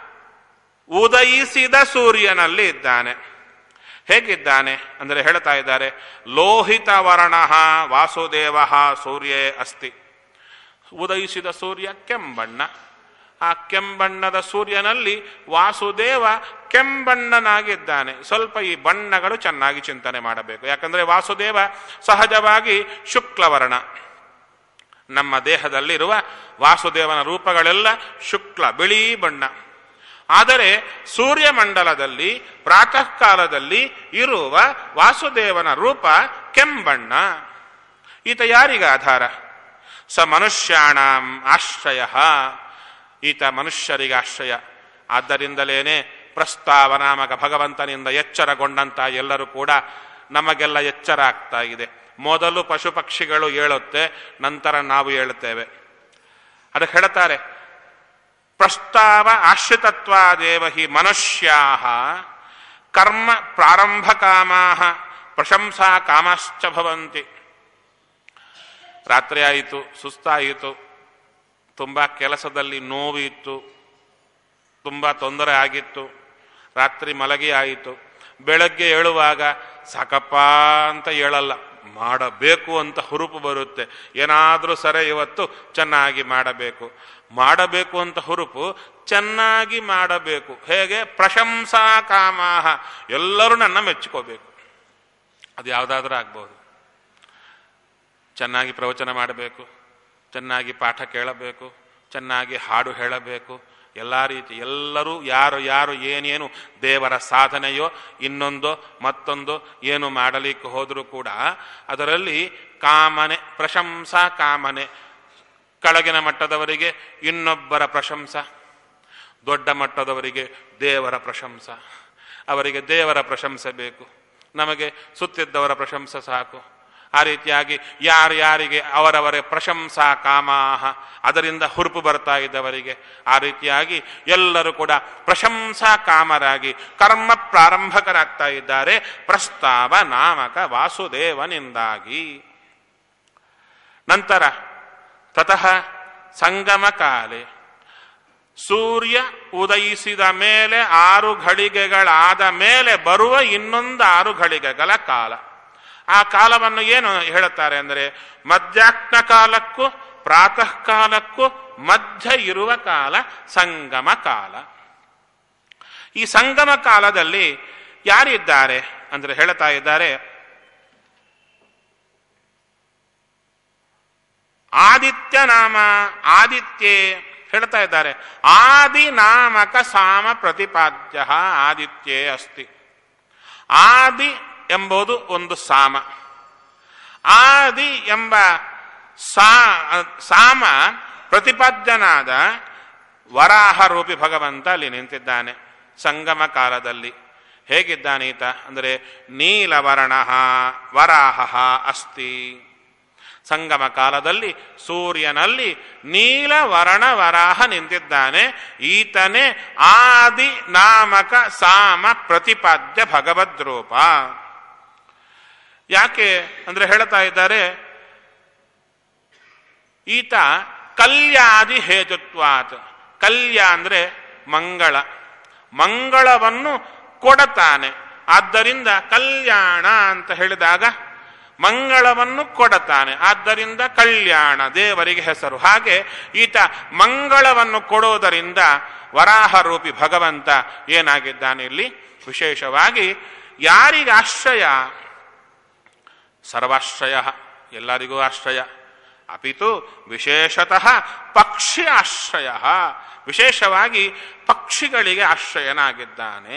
ಉದಯಿಸಿದ ಸೂರ್ಯನಲ್ಲಿ ಇದ್ದಾನೆ ಹೇಗಿದ್ದಾನೆ ಅಂದರೆ ಹೇಳ್ತಾ ಇದ್ದಾರೆ ಲೋಹಿತ ವರ್ಣ ವಾಸುದೇವ ಸೂರ್ಯೇ ಅಸ್ತಿ ಉದಯಿಸಿದ ಸೂರ್ಯ ಕೆಂಬಣ್ಣ ಆ ಕೆಂಬಣ್ಣದ ಸೂರ್ಯನಲ್ಲಿ ವಾಸುದೇವ ಕೆಂಬಣ್ಣನಾಗಿದ್ದಾನೆ ಸ್ವಲ್ಪ ಈ ಬಣ್ಣಗಳು ಚೆನ್ನಾಗಿ ಚಿಂತನೆ ಮಾಡಬೇಕು ಯಾಕಂದ್ರೆ ವಾಸುದೇವ ಸಹಜವಾಗಿ ಶುಕ್ಲವರ್ಣ ನಮ್ಮ ದೇಹದಲ್ಲಿರುವ ವಾಸುದೇವನ ರೂಪಗಳೆಲ್ಲ ಶುಕ್ಲ ಬಿಳಿ ಬಣ್ಣ ಆದರೆ ಸೂರ್ಯಮಂಡಲದಲ್ಲಿ ಪ್ರಾತಃ ಕಾಲದಲ್ಲಿ ಇರುವ ವಾಸುದೇವನ ರೂಪ ಕೆಂಬಣ್ಣ ಈತ ಯಾರಿಗ ಆಧಾರ ಸ ಮನುಷ್ಯಾಣಂ ಆಶ್ರಯ ಈತ ಮನುಷ್ಯರಿಗೆ ಆಶ್ರಯ ಆದ್ದರಿಂದಲೇನೆ ಪ್ರಸ್ತಾವ ನಾಮಕ ಭಗವಂತನಿಂದ ಎಚ್ಚರಗೊಂಡಂತ ಎಲ್ಲರೂ ಕೂಡ ನಮಗೆಲ್ಲ ಎಚ್ಚರ ಆಗ್ತಾ ಇದೆ ಮೊದಲು ಪಶು ಪಕ್ಷಿಗಳು ಹೇಳುತ್ತೆ ನಂತರ ನಾವು ಹೇಳುತ್ತೇವೆ ಅದಕ್ಕೆ ಹೇಳ್ತಾರೆ ಪ್ರಸ್ತಾವ ಆಶ್ರಿತತ್ವಾದೇವ ಹಿ ಮನುಷ್ಯಾ ಕರ್ಮ ಪ್ರಾರಂಭ ಕಾಮಾ ಪ್ರಶಂಸಾ ಕಾಮಾಶ್ಚ ಭವಂತಿ ರಾತ್ರಿ ಆಯಿತು ಸುಸ್ತಾಯಿತು ತುಂಬ ಕೆಲಸದಲ್ಲಿ ನೋವು ಇತ್ತು ತುಂಬ ತೊಂದರೆ ಆಗಿತ್ತು ರಾತ್ರಿ ಮಲಗಿ ಆಯಿತು ಬೆಳಗ್ಗೆ ಏಳುವಾಗ ಸಾಕಪ್ಪ ಅಂತ ಹೇಳಲ್ಲ ಮಾಡಬೇಕು ಅಂತ ಹುರುಪು ಬರುತ್ತೆ ಏನಾದರೂ ಸರಿ ಇವತ್ತು ಚೆನ್ನಾಗಿ ಮಾಡಬೇಕು ಮಾಡಬೇಕು ಅಂತ ಹುರುಪು ಚೆನ್ನಾಗಿ ಮಾಡಬೇಕು ಹೇಗೆ ಪ್ರಶಂಸಾ ಕಾಮಾಹ ಎಲ್ಲರೂ ನನ್ನ ಮೆಚ್ಚಿಕೋಬೇಕು ಅದು ಯಾವುದಾದ್ರೂ ಆಗ್ಬೋದು ಚೆನ್ನಾಗಿ ಪ್ರವಚನ ಮಾಡಬೇಕು ಚೆನ್ನಾಗಿ ಪಾಠ ಕೇಳಬೇಕು ಚೆನ್ನಾಗಿ ಹಾಡು ಹೇಳಬೇಕು ಎಲ್ಲ ರೀತಿ ಎಲ್ಲರೂ ಯಾರು ಯಾರು ಏನೇನು ದೇವರ ಸಾಧನೆಯೋ ಇನ್ನೊಂದೋ ಮತ್ತೊಂದು ಏನು ಮಾಡಲಿಕ್ಕೆ ಹೋದರೂ ಕೂಡ ಅದರಲ್ಲಿ ಕಾಮನೆ ಪ್ರಶಂಸಾ ಕಾಮನೆ ಕೆಳಗಿನ ಮಟ್ಟದವರಿಗೆ ಇನ್ನೊಬ್ಬರ ಪ್ರಶಂಸ ದೊಡ್ಡ ಮಟ್ಟದವರಿಗೆ ದೇವರ ಪ್ರಶಂಸ ಅವರಿಗೆ ದೇವರ ಪ್ರಶಂಸೆ ಬೇಕು ನಮಗೆ ಸುತ್ತಿದ್ದವರ ಪ್ರಶಂಸೆ ಸಾಕು ಆ ರೀತಿಯಾಗಿ ಯಾರ್ಯಾರಿಗೆ ಅವರವರ ಪ್ರಶಂಸಾ ಕಾಮಾಹ ಅದರಿಂದ ಹುರುಪು ಬರ್ತಾ ಇದ್ದವರಿಗೆ ಆ ರೀತಿಯಾಗಿ ಎಲ್ಲರೂ ಕೂಡ ಪ್ರಶಂಸಾ ಕಾಮರಾಗಿ ಕರ್ಮ ಪ್ರಾರಂಭಕರಾಗ್ತಾ ಇದ್ದಾರೆ ಪ್ರಸ್ತಾವ ನಾಮಕ ವಾಸುದೇವನಿಂದಾಗಿ ನಂತರ ತತಃ ಸಂಗಮ ಕಾಲೆ ಸೂರ್ಯ ಉದಯಿಸಿದ ಮೇಲೆ ಆರು ಘಳಿಗೆಗಳಾದ ಮೇಲೆ ಬರುವ ಇನ್ನೊಂದು ಆರು ಘಳಿಗೆಗಳ ಕಾಲ ಆ ಕಾಲವನ್ನು ಏನು ಹೇಳುತ್ತಾರೆ ಅಂದರೆ ಮಧ್ಯಾಹ್ನ ಕಾಲಕ್ಕೂ ಪ್ರಾತಃ ಕಾಲಕ್ಕೂ ಮಧ್ಯ ಇರುವ ಕಾಲ ಸಂಗಮ ಕಾಲ ಈ ಸಂಗಮ ಕಾಲದಲ್ಲಿ ಯಾರಿದ್ದಾರೆ ಅಂದ್ರೆ ಹೇಳ್ತಾ ಇದ್ದಾರೆ ಆದಿತ್ಯ ನಾಮ ಆದಿತ್ಯೆ ಹೇಳ್ತಾ ಇದ್ದಾರೆ ಆದಿ ನಾಮಕ ಸಾಮ ಪ್ರತಿಪಾದ್ಯ ಆದಿತ್ಯೇ ಅಸ್ತಿ ಆದಿ ಎಂಬುದು ಒಂದು ಸಾಮ ಆದಿ ಎಂಬ ಸಾಮ ಪ್ರತಿಪಾದ್ಯನಾದ ವರಾಹ ರೂಪಿ ಭಗವಂತ ಅಲ್ಲಿ ನಿಂತಿದ್ದಾನೆ ಸಂಗಮ ಕಾಲದಲ್ಲಿ ಹೇಗಿದ್ದಾನೀತ ಅಂದರೆ ನೀಲವರ್ಣ ವರಾಹ ಅಸ್ತಿ ಸಂಗಮ ಕಾಲದಲ್ಲಿ ಸೂರ್ಯನಲ್ಲಿ ನೀಲವರ್ಣ ವರಾಹ ನಿಂತಿದ್ದಾನೆ ಈತನೇ ಆದಿ ನಾಮಕ ಸಾಮ ಪ್ರತಿಪಾದ್ಯ ಭಗವದ್ರೂಪ ಯಾಕೆ ಅಂದ್ರೆ ಹೇಳ್ತಾ ಇದ್ದಾರೆ ಈತ ಕಲ್ಯಾದಿ ಹೇತುತ್ವಾತ್ ಕಲ್ಯ ಅಂದ್ರೆ ಮಂಗಳ ಮಂಗಳವನ್ನು ಕೊಡತಾನೆ ಆದ್ದರಿಂದ ಕಲ್ಯಾಣ ಅಂತ ಹೇಳಿದಾಗ ಮಂಗಳವನ್ನು ಕೊಡತಾನೆ ಆದ್ದರಿಂದ ಕಲ್ಯಾಣ ದೇವರಿಗೆ ಹೆಸರು ಹಾಗೆ ಈತ ಮಂಗಳವನ್ನು ಕೊಡೋದರಿಂದ ವರಾಹ ರೂಪಿ ಭಗವಂತ ಏನಾಗಿದ್ದಾನೆ ಇಲ್ಲಿ ವಿಶೇಷವಾಗಿ ಯಾರಿಗೆ ಆಶ್ರಯ ಸರ್ವಾಶ್ರಯ ಎಲ್ಲರಿಗೂ ಆಶ್ರಯ ಅಪಿತು ವಿಶೇಷತಃ ಪಕ್ಷಿ ಆಶ್ರಯ ವಿಶೇಷವಾಗಿ ಪಕ್ಷಿಗಳಿಗೆ ಆಶ್ರಯನಾಗಿದ್ದಾನೆ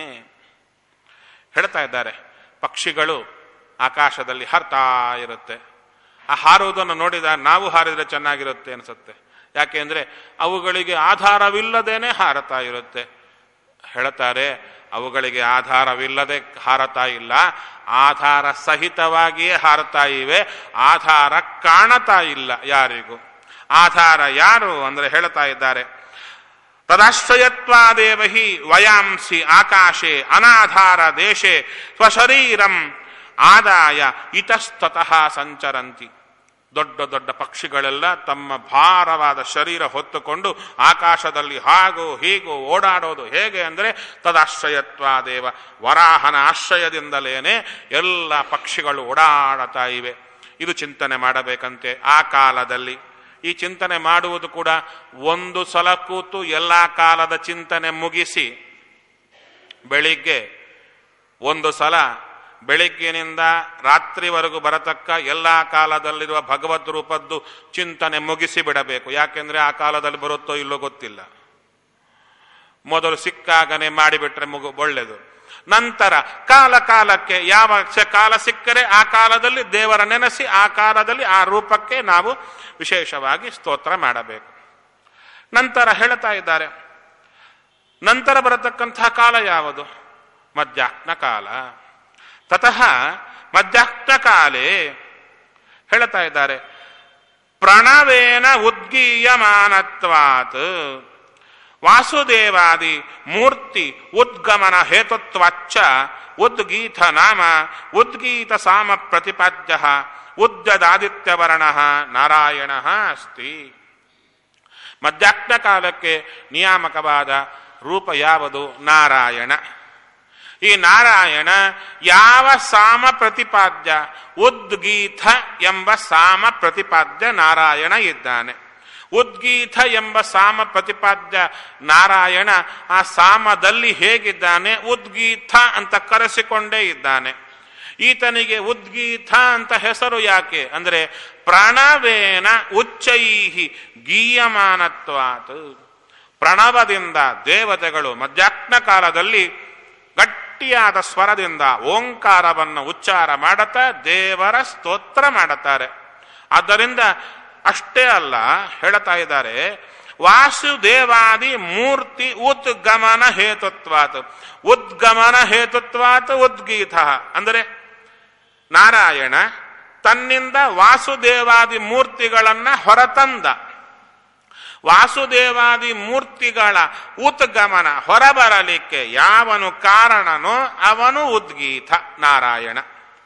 ಹೇಳ್ತಾ ಇದ್ದಾರೆ ಪಕ್ಷಿಗಳು ಆಕಾಶದಲ್ಲಿ ಹಾರ್ತಾ ಇರುತ್ತೆ ಆ ಹಾರುವುದನ್ನು ನೋಡಿದ ನಾವು ಹಾರಿದ್ರೆ ಚೆನ್ನಾಗಿರುತ್ತೆ ಅನಿಸುತ್ತೆ ಯಾಕೆಂದ್ರೆ ಅವುಗಳಿಗೆ ಆಧಾರವಿಲ್ಲದೇನೆ ಹಾರತಾ ಇರುತ್ತೆ ಹೇಳ್ತಾರೆ ಅವುಗಳಿಗೆ ಆಧಾರವಿಲ್ಲದೆ ಹಾರತಾ ಇಲ್ಲ ಆಧಾರ ಸಹಿತವಾಗಿಯೇ ಹಾರತಾ ಇವೆ ಆಧಾರ ಕಾಣತಾ ಇಲ್ಲ ಯಾರಿಗೂ ಆಧಾರ ಯಾರು ಅಂದ್ರೆ ಹೇಳ್ತಾ ಇದ್ದಾರೆ ತದಾಶ್ರಯತ್ವಾದೇವ ಹಿ ವಯಾಂಸಿ ಆಕಾಶೆ ಅನಾಧಾರ ದೇಶೆ ಸ್ವಶರೀರಂ ಆದಾಯ ಇತಸ್ತತಃ ಸಂಚರಂತಿ ದೊಡ್ಡ ದೊಡ್ಡ ಪಕ್ಷಿಗಳೆಲ್ಲ ತಮ್ಮ ಭಾರವಾದ ಶರೀರ ಹೊತ್ತುಕೊಂಡು ಆಕಾಶದಲ್ಲಿ ಹಾಗೂ ಹೀಗೂ ಓಡಾಡೋದು ಹೇಗೆ ಅಂದರೆ ತದಾಶ್ರಯತ್ವಾದೇವ ವರಾಹನ ಆಶ್ರಯದಿಂದಲೇನೆ ಎಲ್ಲ ಪಕ್ಷಿಗಳು ಓಡಾಡತಾ ಇವೆ ಇದು ಚಿಂತನೆ ಮಾಡಬೇಕಂತೆ ಆ ಕಾಲದಲ್ಲಿ ಈ ಚಿಂತನೆ ಮಾಡುವುದು ಕೂಡ ಒಂದು ಸಲ ಕೂತು ಎಲ್ಲ ಕಾಲದ ಚಿಂತನೆ ಮುಗಿಸಿ ಬೆಳಿಗ್ಗೆ ಒಂದು ಸಲ ಬೆಳಿಗ್ಗಿನಿಂದ ರಾತ್ರಿವರೆಗೂ ಬರತಕ್ಕ ಎಲ್ಲ ಕಾಲದಲ್ಲಿರುವ ಭಗವದ್ ರೂಪದ್ದು ಚಿಂತನೆ ಮುಗಿಸಿ ಬಿಡಬೇಕು ಯಾಕೆಂದ್ರೆ ಆ ಕಾಲದಲ್ಲಿ ಬರುತ್ತೋ ಇಲ್ಲೋ ಗೊತ್ತಿಲ್ಲ ಮೊದಲು ಸಿಕ್ಕಾಗನೆ ಮಾಡಿಬಿಟ್ರೆ ಮುಗು ಒಳ್ಳೆಯದು ನಂತರ ಕಾಲ ಕಾಲಕ್ಕೆ ಯಾವ ಕಾಲ ಸಿಕ್ಕರೆ ಆ ಕಾಲದಲ್ಲಿ ದೇವರ ನೆನೆಸಿ ಆ ಕಾಲದಲ್ಲಿ ಆ ರೂಪಕ್ಕೆ ನಾವು ವಿಶೇಷವಾಗಿ ಸ್ತೋತ್ರ ಮಾಡಬೇಕು ನಂತರ ಹೇಳ್ತಾ ಇದ್ದಾರೆ ನಂತರ ಬರತಕ್ಕಂತಹ ಕಾಲ ಯಾವುದು ಮಧ್ಯಾಹ್ನ ಕಾಲ ತತಃ ಮಧ್ಯಾಹ್ನ ಕಾಲೇ ಹೇಳ್ತಾ ಇದ್ದಾರೆ ಪ್ರಣವೇನ ಉದ್ಗೀಯಮಾನತ್ವಾತ್ ವಾಸುದೇವಾದಿ ಮೂರ್ತಿ ಉದ್ಗಮನ ಹೇತುತ್ವಾಚ್ಚ ಉದ್ಗೀತ ನಾಮ ಉದ್ಗೀತ ಸಾಮ ಪ್ರತಿಪಾದ್ಯ ಉದ್ಯದಾದಿತ್ಯವರ್ಣ ನಾರಾಯಣ ಅಸ್ತಿ ಮಧ್ಯಾಹ್ನ ಕಾಲಕ್ಕೆ ನಿಯಾಮಕವಾದ ರೂಪ ಯಾವುದು ನಾರಾಯಣ ಈ ನಾರಾಯಣ ಯಾವ ಸಾಮ ಪ್ರತಿಪಾದ್ಯ ಉದ್ಗೀತ ಎಂಬ ಸಾಮ ಪ್ರತಿಪಾದ್ಯ ನಾರಾಯಣ ಇದ್ದಾನೆ ಉದ್ಗೀತ ಎಂಬ ಸಾಮ ಪ್ರತಿಪಾದ್ಯ ನಾರಾಯಣ ಆ ಸಾಮದಲ್ಲಿ ಹೇಗಿದ್ದಾನೆ ಉದ್ಗೀತ ಅಂತ ಕರೆಸಿಕೊಂಡೇ ಇದ್ದಾನೆ ಈತನಿಗೆ ಉದ್ಗೀತ ಅಂತ ಹೆಸರು ಯಾಕೆ ಅಂದ್ರೆ ಪ್ರಣವೇನ ಉಚ್ಚೈಹಿ ಗೀಯಮಾನತ್ವಾತ್ ಪ್ರಣವದಿಂದ ದೇವತೆಗಳು ಮಧ್ಯಾಹ್ನ ಕಾಲದಲ್ಲಿ ಗಟ್ಟಿಯಾದ ಸ್ವರದಿಂದ ಓಂಕಾರವನ್ನು ಉಚ್ಚಾರ ಮಾಡುತ್ತಾ ದೇವರ ಸ್ತೋತ್ರ ಮಾಡುತ್ತಾರೆ ಆದ್ದರಿಂದ ಅಷ್ಟೇ ಅಲ್ಲ ಹೇಳ್ತಾ ಇದ್ದಾರೆ ವಾಸುದೇವಾದಿ ಮೂರ್ತಿ ಉದ್ಗಮನ ಹೇತುತ್ವಾತ್ ಉದ್ಗಮನ ಹೇತುತ್ವಾತ್ ಉದ್ಗೀತ ಅಂದರೆ ನಾರಾಯಣ ತನ್ನಿಂದ ವಾಸುದೇವಾದಿ ಮೂರ್ತಿಗಳನ್ನ ಹೊರತಂದ ವಾಸುದೇವಾದಿ ಮೂರ್ತಿಗಳ ಉದ್ಗಮನ ಹೊರಬರಲಿಕ್ಕೆ ಯಾವನು ಕಾರಣನೋ ಅವನು ಉದ್ಗೀತ ನಾರಾಯಣ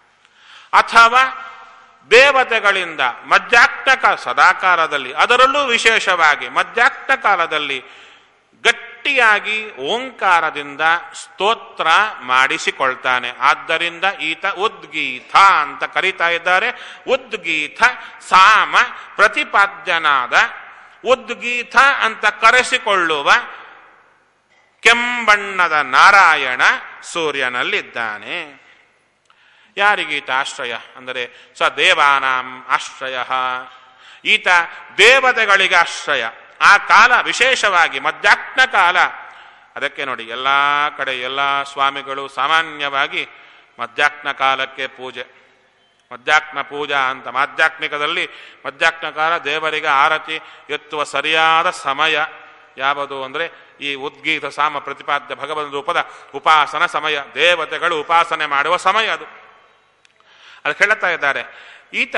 ಅಥವಾ ದೇವತೆಗಳಿಂದ ಮಧ್ಯಾಹ್ನ ಕಾಲ ಸದಾಕಾಲದಲ್ಲಿ ಅದರಲ್ಲೂ ವಿಶೇಷವಾಗಿ ಮಧ್ಯಾಹ್ನ ಕಾಲದಲ್ಲಿ ಗಟ್ಟಿ ಗಟ್ಟಿಯಾಗಿ ಓಂಕಾರದಿಂದ ಸ್ತೋತ್ರ ಮಾಡಿಸಿಕೊಳ್ತಾನೆ ಆದ್ದರಿಂದ ಈತ ಉದ್ಗೀತ ಅಂತ ಕರೀತಾ ಇದ್ದಾರೆ ಉದ್ಗೀತ ಸಾಮ ಪ್ರತಿಪಾದ್ಯನಾದ ಉದ್ಗೀತ ಅಂತ ಕರೆಸಿಕೊಳ್ಳುವ ಕೆಂಬಣ್ಣದ ನಾರಾಯಣ ಸೂರ್ಯನಲ್ಲಿದ್ದಾನೆ ಯಾರಿಗೀತ ಆಶ್ರಯ ಅಂದರೆ ಸ ದೇವಾನಾಂ ಆಶ್ರಯ ಈತ ದೇವತೆಗಳಿಗೆ ಆಶ್ರಯ ಆ ಕಾಲ ವಿಶೇಷವಾಗಿ ಮಧ್ಯಾಹ್ನ ಕಾಲ ಅದಕ್ಕೆ ನೋಡಿ ಎಲ್ಲ ಕಡೆ ಎಲ್ಲ ಸ್ವಾಮಿಗಳು ಸಾಮಾನ್ಯವಾಗಿ ಮಧ್ಯಾಹ್ನ ಕಾಲಕ್ಕೆ ಪೂಜೆ ಮಧ್ಯಾಹ್ನ ಪೂಜಾ ಅಂತ ಮಾಧ್ಯಾತ್ಮಿಕದಲ್ಲಿ ಮಧ್ಯಾಹ್ನ ಕಾಲ ದೇವರಿಗೆ ಆರತಿ ಎತ್ತುವ ಸರಿಯಾದ ಸಮಯ ಯಾವುದು ಅಂದರೆ ಈ ಉದ್ಗೀತ ಸಾಮ ಪ್ರತಿಪಾದ್ಯ ಭಗವನ್ ರೂಪದ ಉಪಾಸನ ಸಮಯ ದೇವತೆಗಳು ಉಪಾಸನೆ ಮಾಡುವ ಸಮಯ ಅದು ಅದು ಹೇಳ್ತಾ ಇದ್ದಾರೆ ಈತ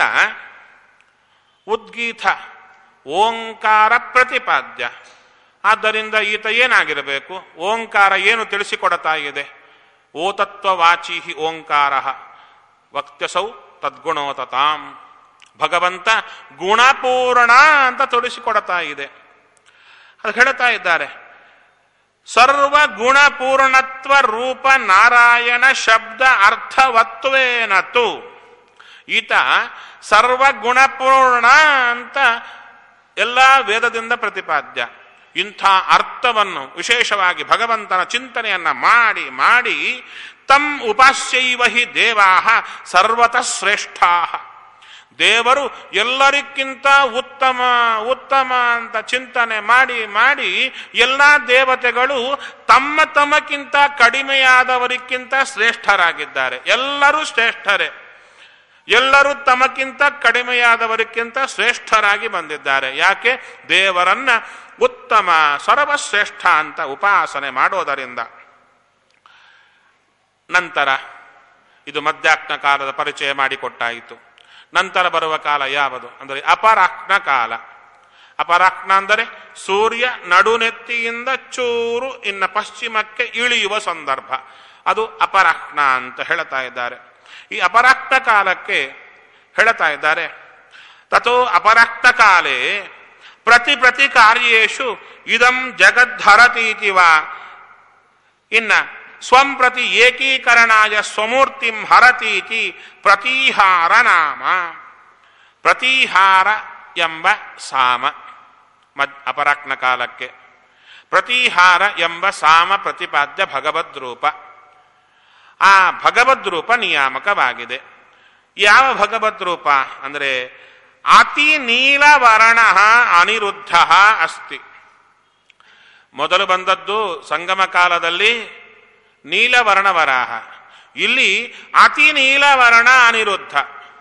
ಉದ್ಗೀತ ಓಂಕಾರ ಪ್ರತಿಪಾದ್ಯ ಆದ್ದರಿಂದ ಈತ ಏನಾಗಿರಬೇಕು ಓಂಕಾರ ಏನು ತಿಳಿಸಿಕೊಡ್ತಾ ಇದೆ ಓತತ್ವವಾಚಿ ಓಂಕಾರ ವಕ್ತ್ಯಸೌ ತದ್ಗುಣೋತತಾಂ ಭಗವಂತ ಗುಣಪೂರ್ಣ ಅಂತ ತಿಳಿಸಿಕೊಡ್ತಾ ಇದೆ ಅದು ಹೇಳ್ತಾ ಇದ್ದಾರೆ ಸರ್ವ ಗುಣಪೂರ್ಣತ್ವ ರೂಪ ನಾರಾಯಣ ಶಬ್ದ ಅರ್ಥವತ್ವೇನತು ಈತ ಸರ್ವ ಗುಣಪೂರ್ಣ ಅಂತ ಎಲ್ಲ ವೇದದಿಂದ ಪ್ರತಿಪಾದ್ಯ ಇಂಥ ಅರ್ಥವನ್ನು ವಿಶೇಷವಾಗಿ ಭಗವಂತನ ಚಿಂತನೆಯನ್ನ ಮಾಡಿ ಮಾಡಿ ತಂ ಉಪಾಸ್ಯೈವ ಹಿ ದೇವಾ ಸರ್ವತಃ ಶ್ರೇಷ್ಠಾ ದೇವರು ಎಲ್ಲರಿಗಿಂತ ಉತ್ತಮ ಉತ್ತಮ ಅಂತ ಚಿಂತನೆ ಮಾಡಿ ಮಾಡಿ ಎಲ್ಲ ದೇವತೆಗಳು ತಮ್ಮ ತಮಕ್ಕಿಂತ ಕಡಿಮೆಯಾದವರಿಗಿಂತ ಶ್ರೇಷ್ಠರಾಗಿದ್ದಾರೆ ಎಲ್ಲರೂ ಶ್ರೇಷ್ಠರೇ ಎಲ್ಲರೂ ತಮಕ್ಕಿಂತ ಕಡಿಮೆಯಾದವರಿಗಿಂತ ಶ್ರೇಷ್ಠರಾಗಿ ಬಂದಿದ್ದಾರೆ ಯಾಕೆ ದೇವರನ್ನ ಉತ್ತಮ ಸರ್ವಶ್ರೇಷ್ಠ ಅಂತ ಉಪಾಸನೆ ಮಾಡೋದರಿಂದ ನಂತರ ಇದು ಮಧ್ಯಾಹ್ನ ಕಾಲದ ಪರಿಚಯ ಮಾಡಿಕೊಟ್ಟಾಯಿತು ನಂತರ ಬರುವ ಕಾಲ ಯಾವುದು ಅಂದರೆ ಅಪರಾಹ್ನ ಕಾಲ ಅಪರಾಹ್ನ ಅಂದರೆ ಸೂರ್ಯ ನಡುನೆತ್ತಿಯಿಂದ ಚೂರು ಇನ್ನ ಪಶ್ಚಿಮಕ್ಕೆ ಇಳಿಯುವ ಸಂದರ್ಭ ಅದು ಅಪರಾಹ್ನ ಅಂತ ಹೇಳ್ತಾ ಇದ್ದಾರೆ ಈ ಅಪರಾಹ್ನ ಕಾಲಕ್ಕೆ ಹೇಳ್ತಾ ಇದ್ದಾರೆ ತಥೋ ಅಪರಾಹ್ನ ಕಾಲೇ ಪ್ರತಿ ಪ್ರತಿ ಕಾರ್ಯೇಶು ಇದಂ ಜಗದ್ಧರತೀತಿ ವಾ ಇನ್ನ ಸ್ವಂ ಪ್ರತಿ ಏಕೀಕರಣಾಯ ಸ್ವಮೂರ್ತಿಂ ಹರತೀತಿ ಪ್ರತೀಹಾರ ನಾಮ ಪ್ರತೀಹಾರ ಎಂಬ ಸಾಮ ಮದ್ ಅಪರಾಹ್ನ ಕಾಲಕ್ಕೆ ಪ್ರತೀಹಾರ ಎಂಬ ಸಾಮ ಪ್ರತಿಪಾದ್ಯ ಭಗವದ್ರೂಪ ಆ ಭಗವದ್ರೂಪ ನಿಯಾಮಕವಾಗಿದೆ ಯಾವ ಭಗವದ್ರೂಪ ಅಂದರೆ ಅತಿ ನೀಲವರ್ಣ ಅನಿರುದ್ಧ ಅಸ್ತಿ ಮೊದಲು ಬಂದದ್ದು ಸಂಗಮ ಕಾಲದಲ್ಲಿ ನೀಲವರ್ಣವರಾಹ ಇಲ್ಲಿ ಅತಿ ನೀಲವರ್ಣ ಅನಿರುದ್ಧ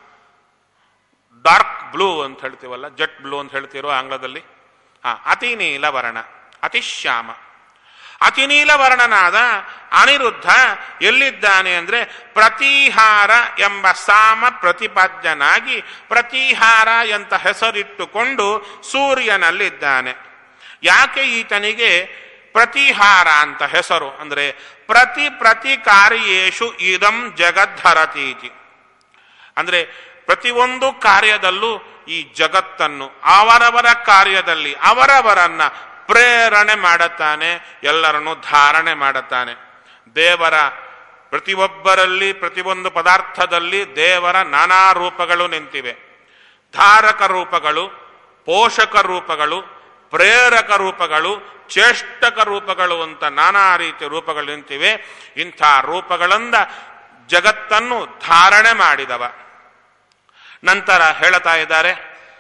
ಡಾರ್ಕ್ ಬ್ಲೂ ಅಂತ ಹೇಳ್ತೀವಲ್ಲ ಜಟ್ ಬ್ಲೂ ಅಂತ ಹೇಳ್ತಿರೋ ಆಂಗ್ಲದಲ್ಲಿ ಹಾ ಅತಿ ನೀಲವರ್ಣ ಅತಿ ಶ್ಯಾಮ ಅತಿ ನೀಲವರ್ಣನಾದ ಅನಿರುದ್ಧ ಎಲ್ಲಿದ್ದಾನೆ ಅಂದ್ರೆ ಪ್ರತೀಹಾರ ಎಂಬ ಸಾಮ ಪ್ರತಿಪಾದ್ಯನಾಗಿ ಪ್ರತೀಹಾರ ಎಂತ ಹೆಸರಿಟ್ಟುಕೊಂಡು ಸೂರ್ಯನಲ್ಲಿದ್ದಾನೆ ಯಾಕೆ ಈತನಿಗೆ ಪ್ರತಿಹಾರ ಅಂತ ಹೆಸರು ಅಂದ್ರೆ ಪ್ರತಿ ಪ್ರತಿ ಕಾರ್ಯೇಶು ಇದಂ ಜಗದ್ಧರತೀತಿ ಅಂದ್ರೆ ಪ್ರತಿಯೊಂದು ಕಾರ್ಯದಲ್ಲೂ ಈ ಜಗತ್ತನ್ನು ಅವರವರ ಕಾರ್ಯದಲ್ಲಿ ಅವರವರನ್ನ ಪ್ರೇರಣೆ ಮಾಡುತ್ತಾನೆ ಎಲ್ಲರನ್ನು ಧಾರಣೆ ಮಾಡುತ್ತಾನೆ ದೇವರ ಪ್ರತಿಯೊಬ್ಬರಲ್ಲಿ ಪ್ರತಿಯೊಂದು ಪದಾರ್ಥದಲ್ಲಿ ದೇವರ ನಾನಾ ರೂಪಗಳು ನಿಂತಿವೆ ಧಾರಕ ರೂಪಗಳು ಪೋಷಕ ರೂಪಗಳು ಪ್ರೇರಕ ರೂಪಗಳು ಚೇಷ್ಟಕ ರೂಪಗಳು ಅಂತ ನಾನಾ ರೀತಿಯ ರೂಪಗಳು ನಿಂತಿವೆ ಇಂಥ ರೂಪಗಳಿಂದ ಜಗತ್ತನ್ನು ಧಾರಣೆ ಮಾಡಿದವ ನಂತರ ಹೇಳ್ತಾ ಇದ್ದಾರೆ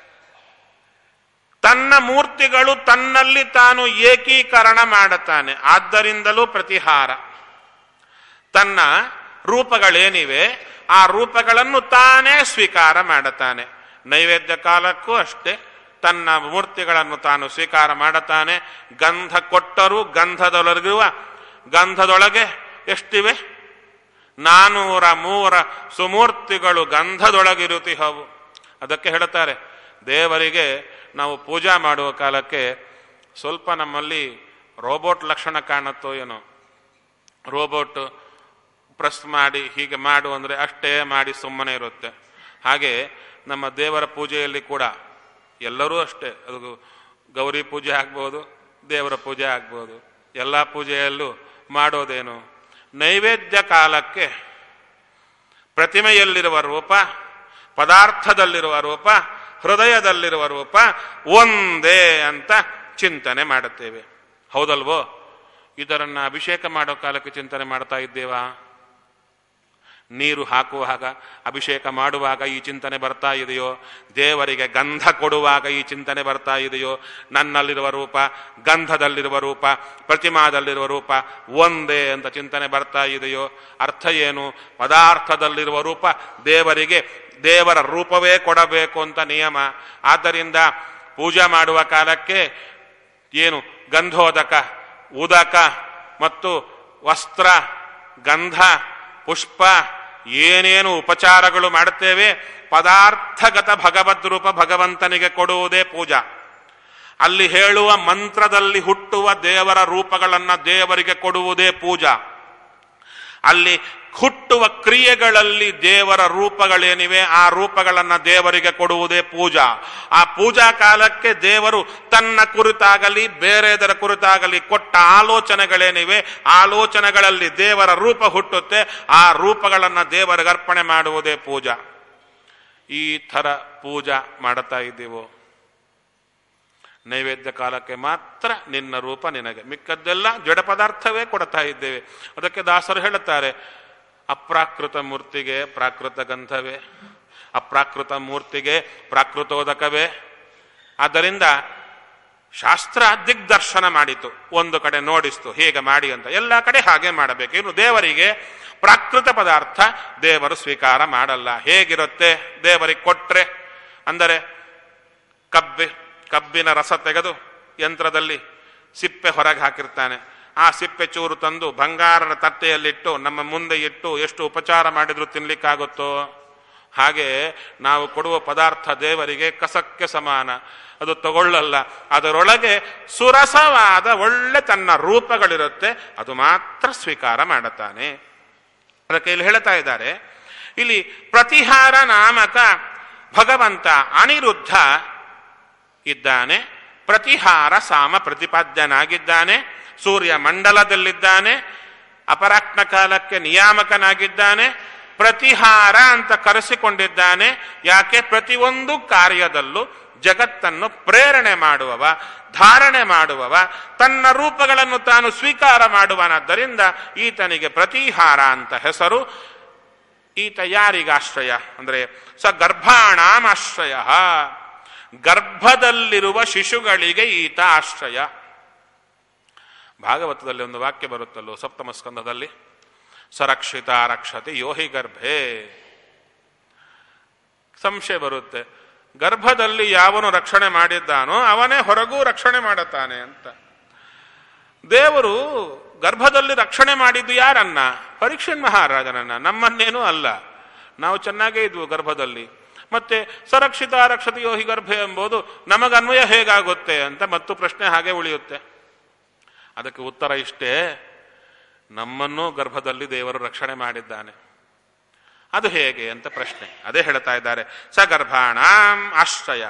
ತನ್ನ ಮೂರ್ತಿಗಳು ತನ್ನಲ್ಲಿ ತಾನು ಏಕೀಕರಣ ಮಾಡುತ್ತಾನೆ ಆದ್ದರಿಂದಲೂ ಪ್ರತಿಹಾರ ತನ್ನ ರೂಪಗಳೇನಿವೆ ಆ ರೂಪಗಳನ್ನು ತಾನೇ ಸ್ವೀಕಾರ ಮಾಡುತ್ತಾನೆ ನೈವೇದ್ಯ ಕಾಲಕ್ಕೂ ಅಷ್ಟೇ ತನ್ನ ಮೂರ್ತಿಗಳನ್ನು ತಾನು ಸ್ವೀಕಾರ ಮಾಡುತ್ತಾನೆ ಗಂಧ ಕೊಟ್ಟರೂ ಗಂಧದೊಳಗಿರುವ ಗಂಧದೊಳಗೆ ಎಷ್ಟಿವೆ ನಾನೂರ ಮೂರ ಸುಮೂರ್ತಿಗಳು ಗಂಧದೊಳಗಿರುತ್ತಿಹವು ಅದಕ್ಕೆ ಹೇಳುತ್ತಾರೆ ದೇವರಿಗೆ ನಾವು ಪೂಜಾ ಮಾಡುವ ಕಾಲಕ್ಕೆ ಸ್ವಲ್ಪ ನಮ್ಮಲ್ಲಿ ರೋಬೋಟ್ ಲಕ್ಷಣ ಕಾಣುತ್ತೋ ಏನೋ ರೋಬೋಟ್ ಪ್ರೆಸ್ ಮಾಡಿ ಹೀಗೆ ಮಾಡು ಅಂದರೆ ಅಷ್ಟೇ ಮಾಡಿ ಸುಮ್ಮನೆ ಇರುತ್ತೆ ಹಾಗೆ ನಮ್ಮ ದೇವರ ಪೂಜೆಯಲ್ಲಿ ಕೂಡ ಎಲ್ಲರೂ ಅಷ್ಟೇ ಅದು ಗೌರಿ ಪೂಜೆ ಆಗ್ಬೋದು ದೇವರ ಪೂಜೆ ಆಗ್ಬೋದು ಎಲ್ಲ ಪೂಜೆಯಲ್ಲೂ ಮಾಡೋದೇನು ನೈವೇದ್ಯ ಕಾಲಕ್ಕೆ ಪ್ರತಿಮೆಯಲ್ಲಿರುವ ರೂಪ ಪದಾರ್ಥದಲ್ಲಿರುವ ರೂಪ ಹೃದಯದಲ್ಲಿರುವ ರೂಪ ಒಂದೇ ಅಂತ ಚಿಂತನೆ ಮಾಡುತ್ತೇವೆ ಹೌದಲ್ವೋ ಇದರನ್ನ ಅಭಿಷೇಕ ಮಾಡೋ ಕಾಲಕ್ಕೆ ಚಿಂತನೆ ಮಾಡ್ತಾ ಇದ್ದೇವಾ ನೀರು ಹಾಕುವಾಗ ಅಭಿಷೇಕ ಮಾಡುವಾಗ ಈ ಚಿಂತನೆ ಬರ್ತಾ ಇದೆಯೋ ದೇವರಿಗೆ ಗಂಧ ಕೊಡುವಾಗ ಈ ಚಿಂತನೆ ಬರ್ತಾ ಇದೆಯೋ ನನ್ನಲ್ಲಿರುವ ರೂಪ ಗಂಧದಲ್ಲಿರುವ ರೂಪ ಪ್ರತಿಮಾದಲ್ಲಿರುವ ರೂಪ ಒಂದೇ ಅಂತ ಚಿಂತನೆ ಬರ್ತಾ ಇದೆಯೋ ಅರ್ಥ ಏನು ಪದಾರ್ಥದಲ್ಲಿರುವ ರೂಪ ದೇವರಿಗೆ ದೇವರ ರೂಪವೇ ಕೊಡಬೇಕು ಅಂತ ನಿಯಮ ಆದ್ದರಿಂದ ಪೂಜೆ ಮಾಡುವ ಕಾಲಕ್ಕೆ ಏನು ಗಂಧೋದಕ ಉದಕ ಮತ್ತು ವಸ್ತ್ರ ಗಂಧ ಪುಷ್ಪ ಏನೇನು ಉಪಚಾರಗಳು ಮಾಡುತ್ತೇವೆ ಪದಾರ್ಥಗತ ಭಗವದ್ ರೂಪ ಭಗವಂತನಿಗೆ ಕೊಡುವುದೇ ಪೂಜಾ ಅಲ್ಲಿ ಹೇಳುವ ಮಂತ್ರದಲ್ಲಿ ಹುಟ್ಟುವ ದೇವರ ರೂಪಗಳನ್ನ ದೇವರಿಗೆ ಕೊಡುವುದೇ ಪೂಜಾ ಅಲ್ಲಿ ಹುಟ್ಟುವ ಕ್ರಿಯೆಗಳಲ್ಲಿ ದೇವರ ರೂಪಗಳೇನಿವೆ ಆ ರೂಪಗಳನ್ನ ದೇವರಿಗೆ ಕೊಡುವುದೇ ಪೂಜಾ ಆ ಪೂಜಾ ಕಾಲಕ್ಕೆ ದೇವರು ತನ್ನ ಕುರಿತಾಗಲಿ ಬೇರೆದರ ಕುರಿತಾಗಲಿ ಕೊಟ್ಟ ಆಲೋಚನೆಗಳೇನಿವೆ ಆಲೋಚನೆಗಳಲ್ಲಿ ದೇವರ ರೂಪ ಹುಟ್ಟುತ್ತೆ ಆ ರೂಪಗಳನ್ನ ದೇವರಿಗೆ ಅರ್ಪಣೆ ಮಾಡುವುದೇ ಪೂಜಾ ಈ ಥರ ಪೂಜಾ ಮಾಡುತ್ತಾ ಇದ್ದೀವೋ ನೈವೇದ್ಯ ಕಾಲಕ್ಕೆ ಮಾತ್ರ ನಿನ್ನ ರೂಪ ನಿನಗೆ ಮಿಕ್ಕದ್ದೆಲ್ಲ ಜಡ ಪದಾರ್ಥವೇ ಕೊಡ್ತಾ ಇದ್ದೇವೆ ಅದಕ್ಕೆ ದಾಸರು ಹೇಳುತ್ತಾರೆ ಅಪ್ರಾಕೃತ ಮೂರ್ತಿಗೆ ಪ್ರಾಕೃತ ಗಂಧವೇ ಅಪ್ರಾಕೃತ ಮೂರ್ತಿಗೆ ಪ್ರಾಕೃತೋದಕವೇ ಆದ್ದರಿಂದ ಶಾಸ್ತ್ರ ದಿಗ್ದರ್ಶನ ಮಾಡಿತು ಒಂದು ಕಡೆ ನೋಡಿಸ್ತು ಹೇಗೆ ಮಾಡಿ ಅಂತ ಎಲ್ಲ ಕಡೆ ಹಾಗೆ ಮಾಡಬೇಕು ಇನ್ನು ದೇವರಿಗೆ ಪ್ರಾಕೃತ ಪದಾರ್ಥ ದೇವರು ಸ್ವೀಕಾರ ಮಾಡಲ್ಲ ಹೇಗಿರುತ್ತೆ ದೇವರಿಗೆ ಕೊಟ್ರೆ ಅಂದರೆ ಕಬ್ಬಿ ಕಬ್ಬಿನ ರಸ ತೆಗೆದು ಯಂತ್ರದಲ್ಲಿ ಸಿಪ್ಪೆ ಹೊರಗೆ ಹಾಕಿರ್ತಾನೆ ಆ ಸಿಪ್ಪೆ ಚೂರು ತಂದು ಬಂಗಾರದ ತಟ್ಟೆಯಲ್ಲಿಟ್ಟು ನಮ್ಮ ಮುಂದೆ ಇಟ್ಟು ಎಷ್ಟು ಉಪಚಾರ ಮಾಡಿದ್ರು ತಿನ್ಲಿಕ್ಕಾಗುತ್ತೋ ಹಾಗೆ ನಾವು ಕೊಡುವ ಪದಾರ್ಥ ದೇವರಿಗೆ ಕಸಕ್ಕೆ ಸಮಾನ ಅದು ತಗೊಳ್ಳಲ್ಲ ಅದರೊಳಗೆ ಸುರಸವಾದ ಒಳ್ಳೆ ತನ್ನ ರೂಪಗಳಿರುತ್ತೆ ಅದು ಮಾತ್ರ ಸ್ವೀಕಾರ ಮಾಡುತ್ತಾನೆ ಅದಕ್ಕೆ ಇಲ್ಲಿ ಹೇಳ್ತಾ ಇದ್ದಾರೆ ಇಲ್ಲಿ ಪ್ರತಿಹಾರ ನಾಮಕ ಭಗವಂತ ಅನಿರುದ್ಧ ಇದ್ದಾನೆ ಪ್ರತಿಹಾರ ಸಾಮ ಪ್ರತಿಪಾದ್ಯನಾಗಿದ್ದಾನೆ ಸೂರ್ಯ ಮಂಡಲದಲ್ಲಿದ್ದಾನೆ ಅಪರಾಕ್ನ ಕಾಲಕ್ಕೆ ನಿಯಾಮಕನಾಗಿದ್ದಾನೆ ಪ್ರತಿಹಾರ ಅಂತ ಕರೆಸಿಕೊಂಡಿದ್ದಾನೆ ಯಾಕೆ ಪ್ರತಿಯೊಂದು ಕಾರ್ಯದಲ್ಲೂ ಜಗತ್ತನ್ನು ಪ್ರೇರಣೆ ಮಾಡುವವ ಧಾರಣೆ ಮಾಡುವವ ತನ್ನ ರೂಪಗಳನ್ನು ತಾನು ಸ್ವೀಕಾರ ಮಾಡುವನಾದ್ದರಿಂದ ಈತನಿಗೆ ಪ್ರತಿಹಾರ ಅಂತ ಹೆಸರು ಈತ ಯಾರಿಗಾಶ್ರಯ ಅಂದ್ರೆ ಸ ಗರ್ಭಾಣಾಮಾಶ್ರಯ ಗರ್ಭದಲ್ಲಿರುವ ಶಿಶುಗಳಿಗೆ ಈತ ಆಶ್ರಯ ಭಾಗವತದಲ್ಲಿ ಒಂದು ವಾಕ್ಯ ಬರುತ್ತಲ್ಲೋ ಸಪ್ತಮ ಸ್ಕಂದದಲ್ಲಿ ಸರಕ್ಷಿತ ರಕ್ಷತೆ ಯೋಹಿ ಗರ್ಭೆ ಸಂಶಯ ಬರುತ್ತೆ ಗರ್ಭದಲ್ಲಿ ಯಾವನು ರಕ್ಷಣೆ ಮಾಡಿದ್ದಾನೋ ಅವನೇ ಹೊರಗೂ ರಕ್ಷಣೆ ಮಾಡುತ್ತಾನೆ ಅಂತ ದೇವರು ಗರ್ಭದಲ್ಲಿ ರಕ್ಷಣೆ ಮಾಡಿದ್ದು ಯಾರನ್ನ ಪರೀಕ್ಷಣ್ ಮಹಾರಾಜನನ್ನ ನಮ್ಮನ್ನೇನೂ ಅಲ್ಲ ನಾವು ಚೆನ್ನಾಗೇ ಇದ್ವು ಗರ್ಭದಲ್ಲಿ ಮತ್ತೆ ಸರಕ್ಷಿತ ರಕ್ಷತ ಯೋಹಿ ಗರ್ಭೆ ಎಂಬುದು ನಮಗನ್ವಯ ಹೇಗಾಗುತ್ತೆ ಅಂತ ಮತ್ತು ಪ್ರಶ್ನೆ ಹಾಗೆ ಉಳಿಯುತ್ತೆ ಅದಕ್ಕೆ ಉತ್ತರ ಇಷ್ಟೇ ನಮ್ಮನ್ನೂ ಗರ್ಭದಲ್ಲಿ ದೇವರು ರಕ್ಷಣೆ ಮಾಡಿದ್ದಾನೆ ಅದು ಹೇಗೆ ಅಂತ ಪ್ರಶ್ನೆ ಅದೇ ಹೇಳ್ತಾ ಇದ್ದಾರೆ ಸ ಗರ್ಭಾಣಾಂ ಆಶ್ರಯ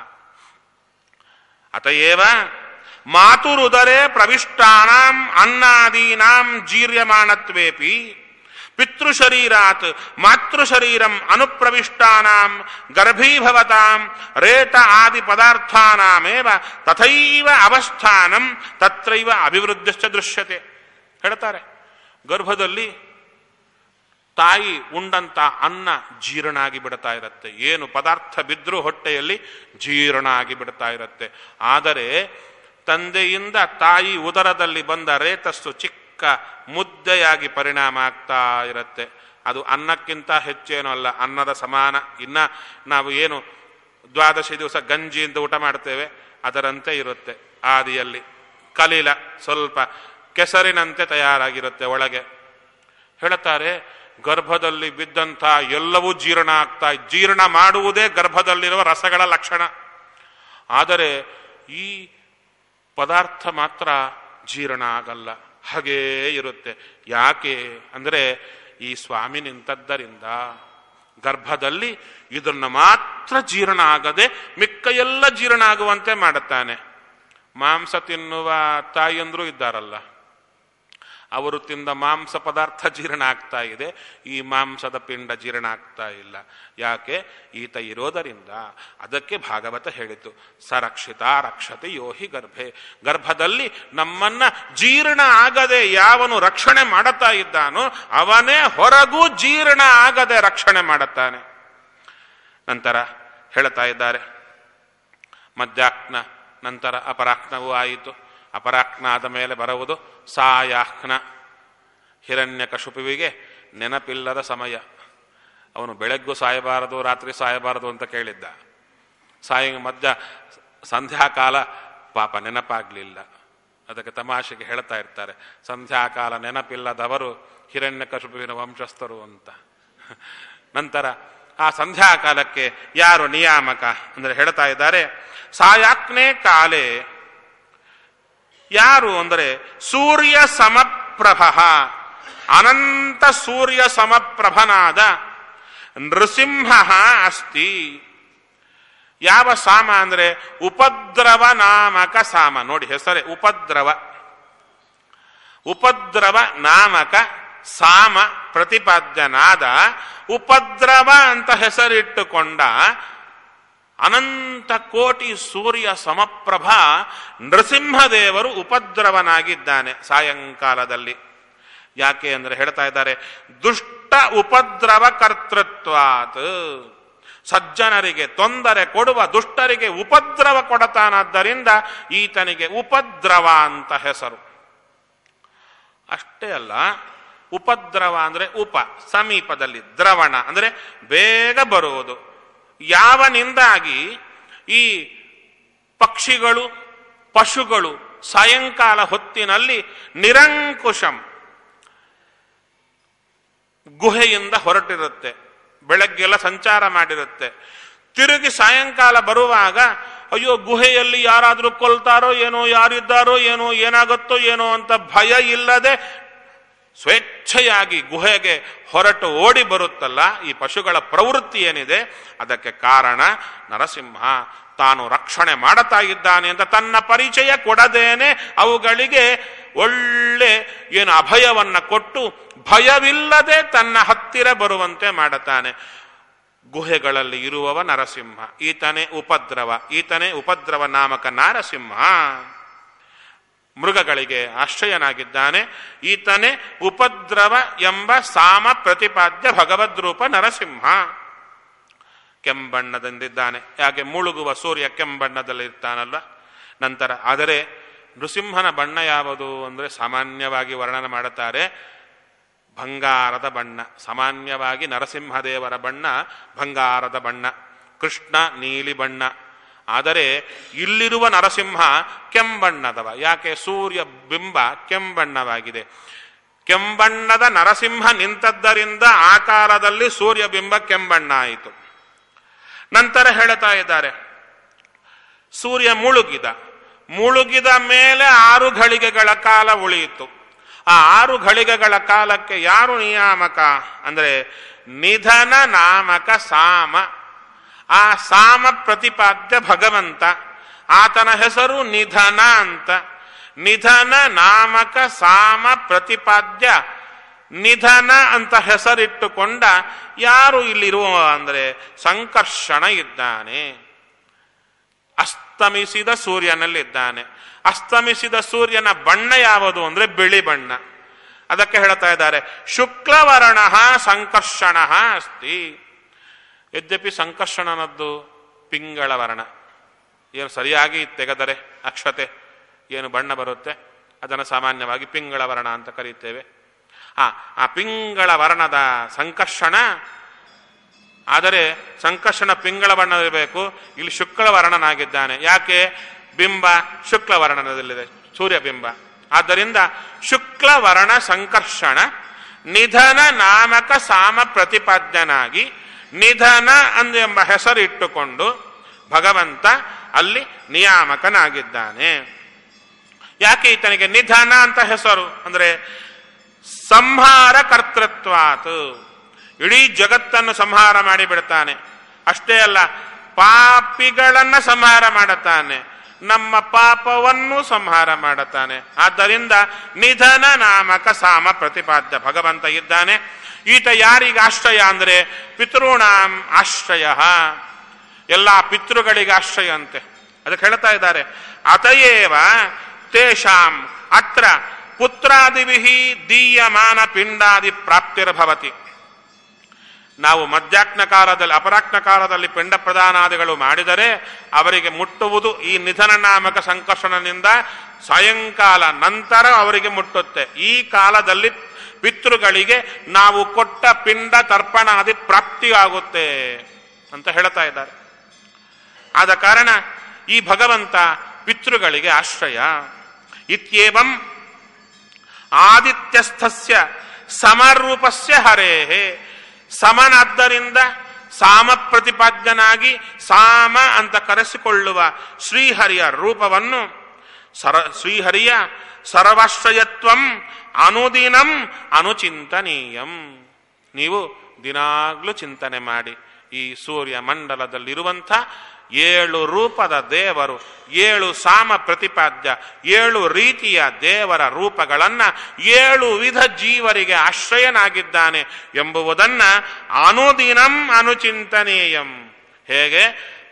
ಅತಯೇವ ಮಾತುರುದರೇ ಪ್ರವಿಷ್ಟಾನಾಂ ಅನ್ನದೀನಾಂ ಜೀರ್ಯಮಾಣತ್ವೇಪಿ ಪಿತೃಶರೀರಾತ್ ಮಾತೃಶರೀರಂ ಅನುಪ್ರವಿಷ್ಟಾನಾಂ ಗರ್ಭೀಭವತಾಂ ರೇತ ಆದಿ ಪದಾರ್ಥಾನಾಮೇವ ತಥೈವ ಅವಸ್ಥಾನಂ ತತ್ರೈವ ಅಭಿವೃದ್ಧಿಶ್ಚ ದೃಶ್ಯತೆ ಹೇಳ್ತಾರೆ ಗರ್ಭದಲ್ಲಿ ತಾಯಿ ಉಂಡಂತ ಅನ್ನ ಜೀರ್ಣ ಆಗಿ ಬಿಡ್ತಾ ಇರುತ್ತೆ ಏನು ಪದಾರ್ಥ ಬಿದ್ದರೂ ಹೊಟ್ಟೆಯಲ್ಲಿ ಜೀರ್ಣ ಆಗಿ ಬಿಡ್ತಾ ಇರುತ್ತೆ ಆದರೆ ತಂದೆಯಿಂದ ತಾಯಿ ಉದರದಲ್ಲಿ ಬಂದ ರೇತಸ್ಸು ಚಿಕ್ಕ ಮುದ್ದೆಯಾಗಿ ಪರಿಣಾಮ ಆಗ್ತಾ ಇರುತ್ತೆ ಅದು ಅನ್ನಕ್ಕಿಂತ ಹೆಚ್ಚೇನೂ ಅಲ್ಲ ಅನ್ನದ ಸಮಾನ ಇನ್ನ ನಾವು ಏನು ದ್ವಾದಶಿ ದಿವಸ ಗಂಜಿಯಿಂದ ಊಟ ಮಾಡ್ತೇವೆ ಅದರಂತೆ ಇರುತ್ತೆ ಆದಿಯಲ್ಲಿ ಕಲೀಲ ಸ್ವಲ್ಪ ಕೆಸರಿನಂತೆ ತಯಾರಾಗಿರುತ್ತೆ ಒಳಗೆ ಹೇಳುತ್ತಾರೆ ಗರ್ಭದಲ್ಲಿ ಬಿದ್ದಂಥ ಎಲ್ಲವೂ ಜೀರ್ಣ ಆಗ್ತಾ ಜೀರ್ಣ ಮಾಡುವುದೇ ಗರ್ಭದಲ್ಲಿರುವ ರಸಗಳ ಲಕ್ಷಣ ಆದರೆ ಈ ಪದಾರ್ಥ ಮಾತ್ರ ಜೀರ್ಣ ಆಗಲ್ಲ ಹಾಗೇ ಇರುತ್ತೆ ಯಾಕೆ ಅಂದರೆ ಈ ಸ್ವಾಮಿ ನಿಂತದ್ದರಿಂದ ಗರ್ಭದಲ್ಲಿ ಇದನ್ನು ಮಾತ್ರ ಜೀರ್ಣ ಆಗದೆ ಮಿಕ್ಕ ಎಲ್ಲ ಜೀರ್ಣ ಆಗುವಂತೆ ಮಾಡುತ್ತಾನೆ ಮಾಂಸ ತಿನ್ನುವ ತಾಯಿಯಂದ್ರು ಇದ್ದಾರಲ್ಲ ಅವರು ತಿಂದ ಮಾಂಸ ಪದಾರ್ಥ ಜೀರ್ಣ ಆಗ್ತಾ ಇದೆ ಈ ಮಾಂಸದ ಪಿಂಡ ಜೀರ್ಣ ಆಗ್ತಾ ಇಲ್ಲ ಯಾಕೆ ಈತ ಇರೋದರಿಂದ ಅದಕ್ಕೆ ಭಾಗವತ ಹೇಳಿತು ಸರಕ್ಷಿತ ರಕ್ಷತೆ ಯೋಹಿ ಗರ್ಭೆ ಗರ್ಭದಲ್ಲಿ ನಮ್ಮನ್ನ ಜೀರ್ಣ ಆಗದೆ ಯಾವನು ರಕ್ಷಣೆ ಮಾಡುತ್ತಾ ಇದ್ದಾನೋ ಅವನೇ ಹೊರಗೂ ಜೀರ್ಣ ಆಗದೆ ರಕ್ಷಣೆ ಮಾಡುತ್ತಾನೆ ನಂತರ ಹೇಳ್ತಾ ಇದ್ದಾರೆ ಮಧ್ಯಾಹ್ನ ನಂತರ ಅಪರಾಹ್ನವೂ ಆಯಿತು ಅಪರಾಹ್ನ ಆದ ಮೇಲೆ ಬರುವುದು ಸಾಯಾಹ್ನ ಹಿರಣ್ಯಕಶುಪುವಿಗೆ ನೆನಪಿಲ್ಲದ ಸಮಯ ಅವನು ಬೆಳಗ್ಗೂ ಸಾಯಬಾರದು ರಾತ್ರಿ ಸಾಯಬಾರದು ಅಂತ ಕೇಳಿದ್ದ ಸಾಯ ಮಧ್ಯ ಸಂಧ್ಯಾಕಾಲ ಪಾಪ ನೆನಪಾಗ್ಲಿಲ್ಲ ಅದಕ್ಕೆ ತಮಾಷೆಗೆ ಹೇಳ್ತಾ ಇರ್ತಾರೆ ಸಂಧ್ಯಾಕಾಲ ನೆನಪಿಲ್ಲದವರು ಹಿರಣ್ಯಕಶುಪುವಿನ ವಂಶಸ್ಥರು ಅಂತ ನಂತರ ಆ ಸಂಧ್ಯಾಕಾಲಕ್ಕೆ ಯಾರು ನಿಯಾಮಕ ಅಂದ್ರೆ ಹೇಳ್ತಾ ಇದ್ದಾರೆ ಸಾಯಾಕ್ನೆ ಕಾಲೆ ಯಾರು ಅಂದರೆ ಸೂರ್ಯ ಸಮಪ್ರಭ ಅನಂತ ಸೂರ್ಯ ಸಮಪ್ರಭನಾದ ನೃಸಿಂಹ ಅಸ್ತಿ ಯಾವ ಸಾಮ ಅಂದ್ರೆ ಉಪದ್ರವ ನಾಮಕ ಸಾಮ ನೋಡಿ ಹೆಸರೇ ಉಪದ್ರವ ಉಪದ್ರವ ನಾಮಕ ಸಾಮ ಪ್ರತಿಪಾದ್ಯನಾದ ಉಪದ್ರವ ಅಂತ ಹೆಸರಿಟ್ಟುಕೊಂಡ ಅನಂತ ಕೋಟಿ ಸೂರ್ಯ ಸಮಪ್ರಭ ನೃಸಿಂಹದೇವರು ಉಪದ್ರವನಾಗಿದ್ದಾನೆ ಸಾಯಂಕಾಲದಲ್ಲಿ ಯಾಕೆ ಅಂದ್ರೆ ಹೇಳ್ತಾ ಇದ್ದಾರೆ ದುಷ್ಟ ಉಪದ್ರವ ಕರ್ತೃತ್ವಾತ್ ಸಜ್ಜನರಿಗೆ ತೊಂದರೆ ಕೊಡುವ ದುಷ್ಟರಿಗೆ ಉಪದ್ರವ ಕೊಡತಾನಾದ್ದರಿಂದ ಈತನಿಗೆ ಉಪದ್ರವ ಅಂತ ಹೆಸರು ಅಷ್ಟೇ ಅಲ್ಲ ಉಪದ್ರವ ಅಂದ್ರೆ ಉಪ ಸಮೀಪದಲ್ಲಿ ದ್ರವಣ ಅಂದ್ರೆ ಬೇಗ ಬರುವುದು ಯಾವನಿಂದಾಗಿ ಈ ಪಕ್ಷಿಗಳು ಪಶುಗಳು ಸಾಯಂಕಾಲ ಹೊತ್ತಿನಲ್ಲಿ ನಿರಂಕುಶಂ ಗುಹೆಯಿಂದ ಹೊರಟಿರುತ್ತೆ ಬೆಳಗ್ಗೆಲ್ಲ ಸಂಚಾರ ಮಾಡಿರುತ್ತೆ ತಿರುಗಿ ಸಾಯಂಕಾಲ ಬರುವಾಗ ಅಯ್ಯೋ ಗುಹೆಯಲ್ಲಿ ಯಾರಾದರೂ ಕೊಲ್ತಾರೋ ಏನೋ ಯಾರಿದ್ದಾರೋ ಏನೋ ಏನಾಗುತ್ತೋ ಏನೋ ಅಂತ ಭಯ ಇಲ್ಲದೆ ಸ್ವೇಚ್ಛೆಯಾಗಿ ಗುಹೆಗೆ ಹೊರಟು ಓಡಿ ಬರುತ್ತಲ್ಲ ಈ ಪಶುಗಳ ಪ್ರವೃತ್ತಿ ಏನಿದೆ ಅದಕ್ಕೆ ಕಾರಣ ನರಸಿಂಹ ತಾನು ರಕ್ಷಣೆ ಮಾಡುತ್ತಾ ಇದ್ದಾನೆ ಅಂತ ತನ್ನ ಪರಿಚಯ ಕೊಡದೇನೆ ಅವುಗಳಿಗೆ ಒಳ್ಳೆ ಏನು ಅಭಯವನ್ನ ಕೊಟ್ಟು ಭಯವಿಲ್ಲದೆ ತನ್ನ ಹತ್ತಿರ ಬರುವಂತೆ ಮಾಡುತ್ತಾನೆ ಗುಹೆಗಳಲ್ಲಿ ಇರುವವ ನರಸಿಂಹ ಈತನೇ ಉಪದ್ರವ ಈತನೇ ಉಪದ್ರವ ನಾಮಕ ನಾರಸಿಂಹ ಮೃಗಗಳಿಗೆ ಆಶ್ರಯನಾಗಿದ್ದಾನೆ ಈತನೇ ಉಪದ್ರವ ಎಂಬ ಸಾಮ ಪ್ರತಿಪಾದ್ಯ ಭಗವದ್ರೂಪ ನರಸಿಂಹ ಕೆಂಬಣ್ಣದಿಂದಿದ್ದಾನೆ ಯಾಕೆ ಮುಳುಗುವ ಸೂರ್ಯ ಕೆಂಬಣ್ಣದಲ್ಲಿ ಇರ್ತಾನಲ್ವ ನಂತರ ಆದರೆ ನೃಸಿಂಹನ ಬಣ್ಣ ಯಾವುದು ಅಂದರೆ ಸಾಮಾನ್ಯವಾಗಿ ವರ್ಣನೆ ಮಾಡುತ್ತಾರೆ ಬಂಗಾರದ ಬಣ್ಣ ಸಾಮಾನ್ಯವಾಗಿ ನರಸಿಂಹದೇವರ ಬಣ್ಣ ಬಂಗಾರದ ಬಣ್ಣ ಕೃಷ್ಣ ನೀಲಿ ಬಣ್ಣ ಆದರೆ ಇಲ್ಲಿರುವ ನರಸಿಂಹ ಕೆಂಬಣ್ಣದವ ಯಾಕೆ ಸೂರ್ಯ ಬಿಂಬ ಕೆಂಬಣ್ಣವಾಗಿದೆ ಕೆಂಬಣ್ಣದ ನರಸಿಂಹ ನಿಂತದ್ದರಿಂದ ಆ ಕಾಲದಲ್ಲಿ ಸೂರ್ಯ ಬಿಂಬ ಕೆಂಬಣ್ಣ ಆಯಿತು ನಂತರ ಹೇಳ್ತಾ ಇದ್ದಾರೆ ಸೂರ್ಯ ಮುಳುಗಿದ ಮುಳುಗಿದ ಮೇಲೆ ಆರು ಘಳಿಗೆಗಳ ಕಾಲ ಉಳಿಯಿತು ಆ ಆರು ಘಳಿಗೆಗಳ ಕಾಲಕ್ಕೆ ಯಾರು ನಿಯಾಮಕ ಅಂದ್ರೆ ನಿಧನ ನಾಮಕ ಸಾಮ ಆ ಸಾಮ ಪ್ರತಿಪಾದ್ಯ ಭಗವಂತ ಆತನ ಹೆಸರು ನಿಧನ ಅಂತ ನಿಧನ ನಾಮಕ ಸಾಮ ಪ್ರತಿಪಾದ್ಯ ನಿಧನ ಅಂತ ಹೆಸರಿಟ್ಟುಕೊಂಡ ಯಾರು ಇಲ್ಲಿರುವ ಅಂದ್ರೆ ಸಂಕರ್ಷಣ ಇದ್ದಾನೆ ಅಸ್ತಮಿಸಿದ ಸೂರ್ಯನಲ್ಲಿದ್ದಾನೆ ಅಸ್ತಮಿಸಿದ ಸೂರ್ಯನ ಬಣ್ಣ ಯಾವುದು ಅಂದ್ರೆ ಬಿಳಿ ಬಣ್ಣ ಅದಕ್ಕೆ ಹೇಳ್ತಾ ಇದ್ದಾರೆ ಶುಕ್ಲವರ್ಣ ಸಂಕರ್ಷಣ ಅಸ್ತಿ ಯದ್ಯಪಿ ಸಂಕರ್ಷಣನದ್ದು ಪಿಂಗಳ ವರ್ಣ ಏನು ಸರಿಯಾಗಿ ತೆಗೆದರೆ ಅಕ್ಷತೆ ಏನು ಬಣ್ಣ ಬರುತ್ತೆ ಅದನ್ನು ಸಾಮಾನ್ಯವಾಗಿ ಪಿಂಗಳ ವರ್ಣ ಅಂತ ಕರೀತೇವೆ ಆ ಆ ಪಿಂಗಳ ವರ್ಣದ ಸಂಕರ್ಷಣ ಆದರೆ ಸಂಕರ್ಷಣ ಪಿಂಗಳ ಬಣ್ಣದಿರಬೇಕು ಇಲ್ಲಿ ಶುಕ್ಲ ವರ್ಣನಾಗಿದ್ದಾನೆ ಯಾಕೆ ಬಿಂಬ ಶುಕ್ಲ ವರ್ಣದಲ್ಲಿದೆ ಸೂರ್ಯ ಬಿಂಬ ಆದ್ದರಿಂದ ಶುಕ್ಲ ವರ್ಣ ಸಂಕರ್ಷಣ ನಿಧನ ನಾಮಕ ಸಾಮ ಪ್ರತಿಪಾದ್ಯನಾಗಿ ನಿಧನ ಎಂಬ ಹೆಸರಿಟ್ಟುಕೊಂಡು ಭಗವಂತ ಅಲ್ಲಿ ನಿಯಾಮಕನಾಗಿದ್ದಾನೆ ಯಾಕೆ ಈತನಿಗೆ ನಿಧನ ಅಂತ ಹೆಸರು ಅಂದ್ರೆ ಸಂಹಾರ ಕರ್ತೃತ್ವಾತ್ ಇಡೀ ಜಗತ್ತನ್ನು ಸಂಹಾರ ಮಾಡಿ ಬಿಡ್ತಾನೆ ಅಷ್ಟೇ ಅಲ್ಲ ಪಾಪಿಗಳನ್ನ ಸಂಹಾರ ಮಾಡುತ್ತಾನೆ ನಮ್ಮ ಪಾಪವನ್ನು ಸಂಹಾರ ಮಾಡುತ್ತಾನೆ ಆದ್ದರಿಂದ ನಿಧನ ನಾಮಕ ಸಾಮ ಪ್ರತಿಪಾದ್ಯ ಭಗವಂತ ಇದ್ದಾನೆ ಈತ ಯಾರಿಗೆ ಆಶ್ರಯ ಅಂದ್ರೆ ಪಿತೃಣಾಂ ಆಶ್ರಯ ಎಲ್ಲ ಪಿತೃಗಳಿಗೆ ಆಶ್ರಯ ಅಂತೆ ಅದಕ್ಕೆ ಹೇಳ್ತಾ ಇದ್ದಾರೆ ಅತಯೇವ ತೇಷಾಂ ಅತ್ರ ಪುತ್ರಾದಿಭಿ ದೀಯಮಾನ ಪಿಂಡಾದಿ ಪ್ರಾಪ್ತಿರ್ಭವತಿ ನಾವು ಮಧ್ಯಾಹ್ನ ಕಾಲದಲ್ಲಿ ಅಪರಾಹ್ನ ಕಾಲದಲ್ಲಿ ಪಿಂಡ ಪ್ರದಾನಾದಿಗಳು ಮಾಡಿದರೆ ಅವರಿಗೆ ಮುಟ್ಟುವುದು ಈ ನಿಧನ ನಾಮಕ ಸಂಕರ್ಷಣದಿಂದ ಸಾಯಂಕಾಲ ನಂತರ ಅವರಿಗೆ ಮುಟ್ಟುತ್ತೆ ಈ ಕಾಲದಲ್ಲಿ ಪಿತೃಗಳಿಗೆ ನಾವು ಕೊಟ್ಟ ಪಿಂಡ ತರ್ಪಣಾದಿ ಪ್ರಾಪ್ತಿಯಾಗುತ್ತೆ ಅಂತ ಹೇಳ್ತಾ ಇದ್ದಾರೆ ಆದ ಕಾರಣ ಈ ಭಗವಂತ ಪಿತೃಗಳಿಗೆ ಆಶ್ರಯ ಇತ್ಯೇವಂ ಆದಿತ್ಯಸ್ಥಸ್ಯ ಸಮರೂಪಸ್ಯ ಹರೇಹೇ ಸಮನಾದ್ದರಿಂದ ಸಾಮ ಪ್ರತಿಪಾದ್ಯನಾಗಿ ಸಾಮ ಅಂತ ಕರೆಸಿಕೊಳ್ಳುವ ಶ್ರೀಹರಿಯ ರೂಪವನ್ನು ಸರ ಶ್ರೀಹರಿಯ ಸರ್ವಾಶ್ರಯತ್ವಂ ಅನುದಿನಂ ಅನುಚಿಂತನೀಯಂ ನೀವು ದಿನಾಗ್ಲೂ ಚಿಂತನೆ ಮಾಡಿ ಈ ಸೂರ್ಯ ಮಂಡಲದಲ್ಲಿರುವಂಥ ಏಳು ರೂಪದ ದೇವರು ಏಳು ಸಾಮ ಪ್ರತಿಪಾದ್ಯ ಏಳು ರೀತಿಯ ದೇವರ ರೂಪಗಳನ್ನ ಏಳು ವಿಧ ಜೀವರಿಗೆ ಆಶ್ರಯನಾಗಿದ್ದಾನೆ ಎಂಬುವುದನ್ನ ಅನುದಿನಂ ಅನುಚಿಂತನೀಯಂ ಹೇಗೆ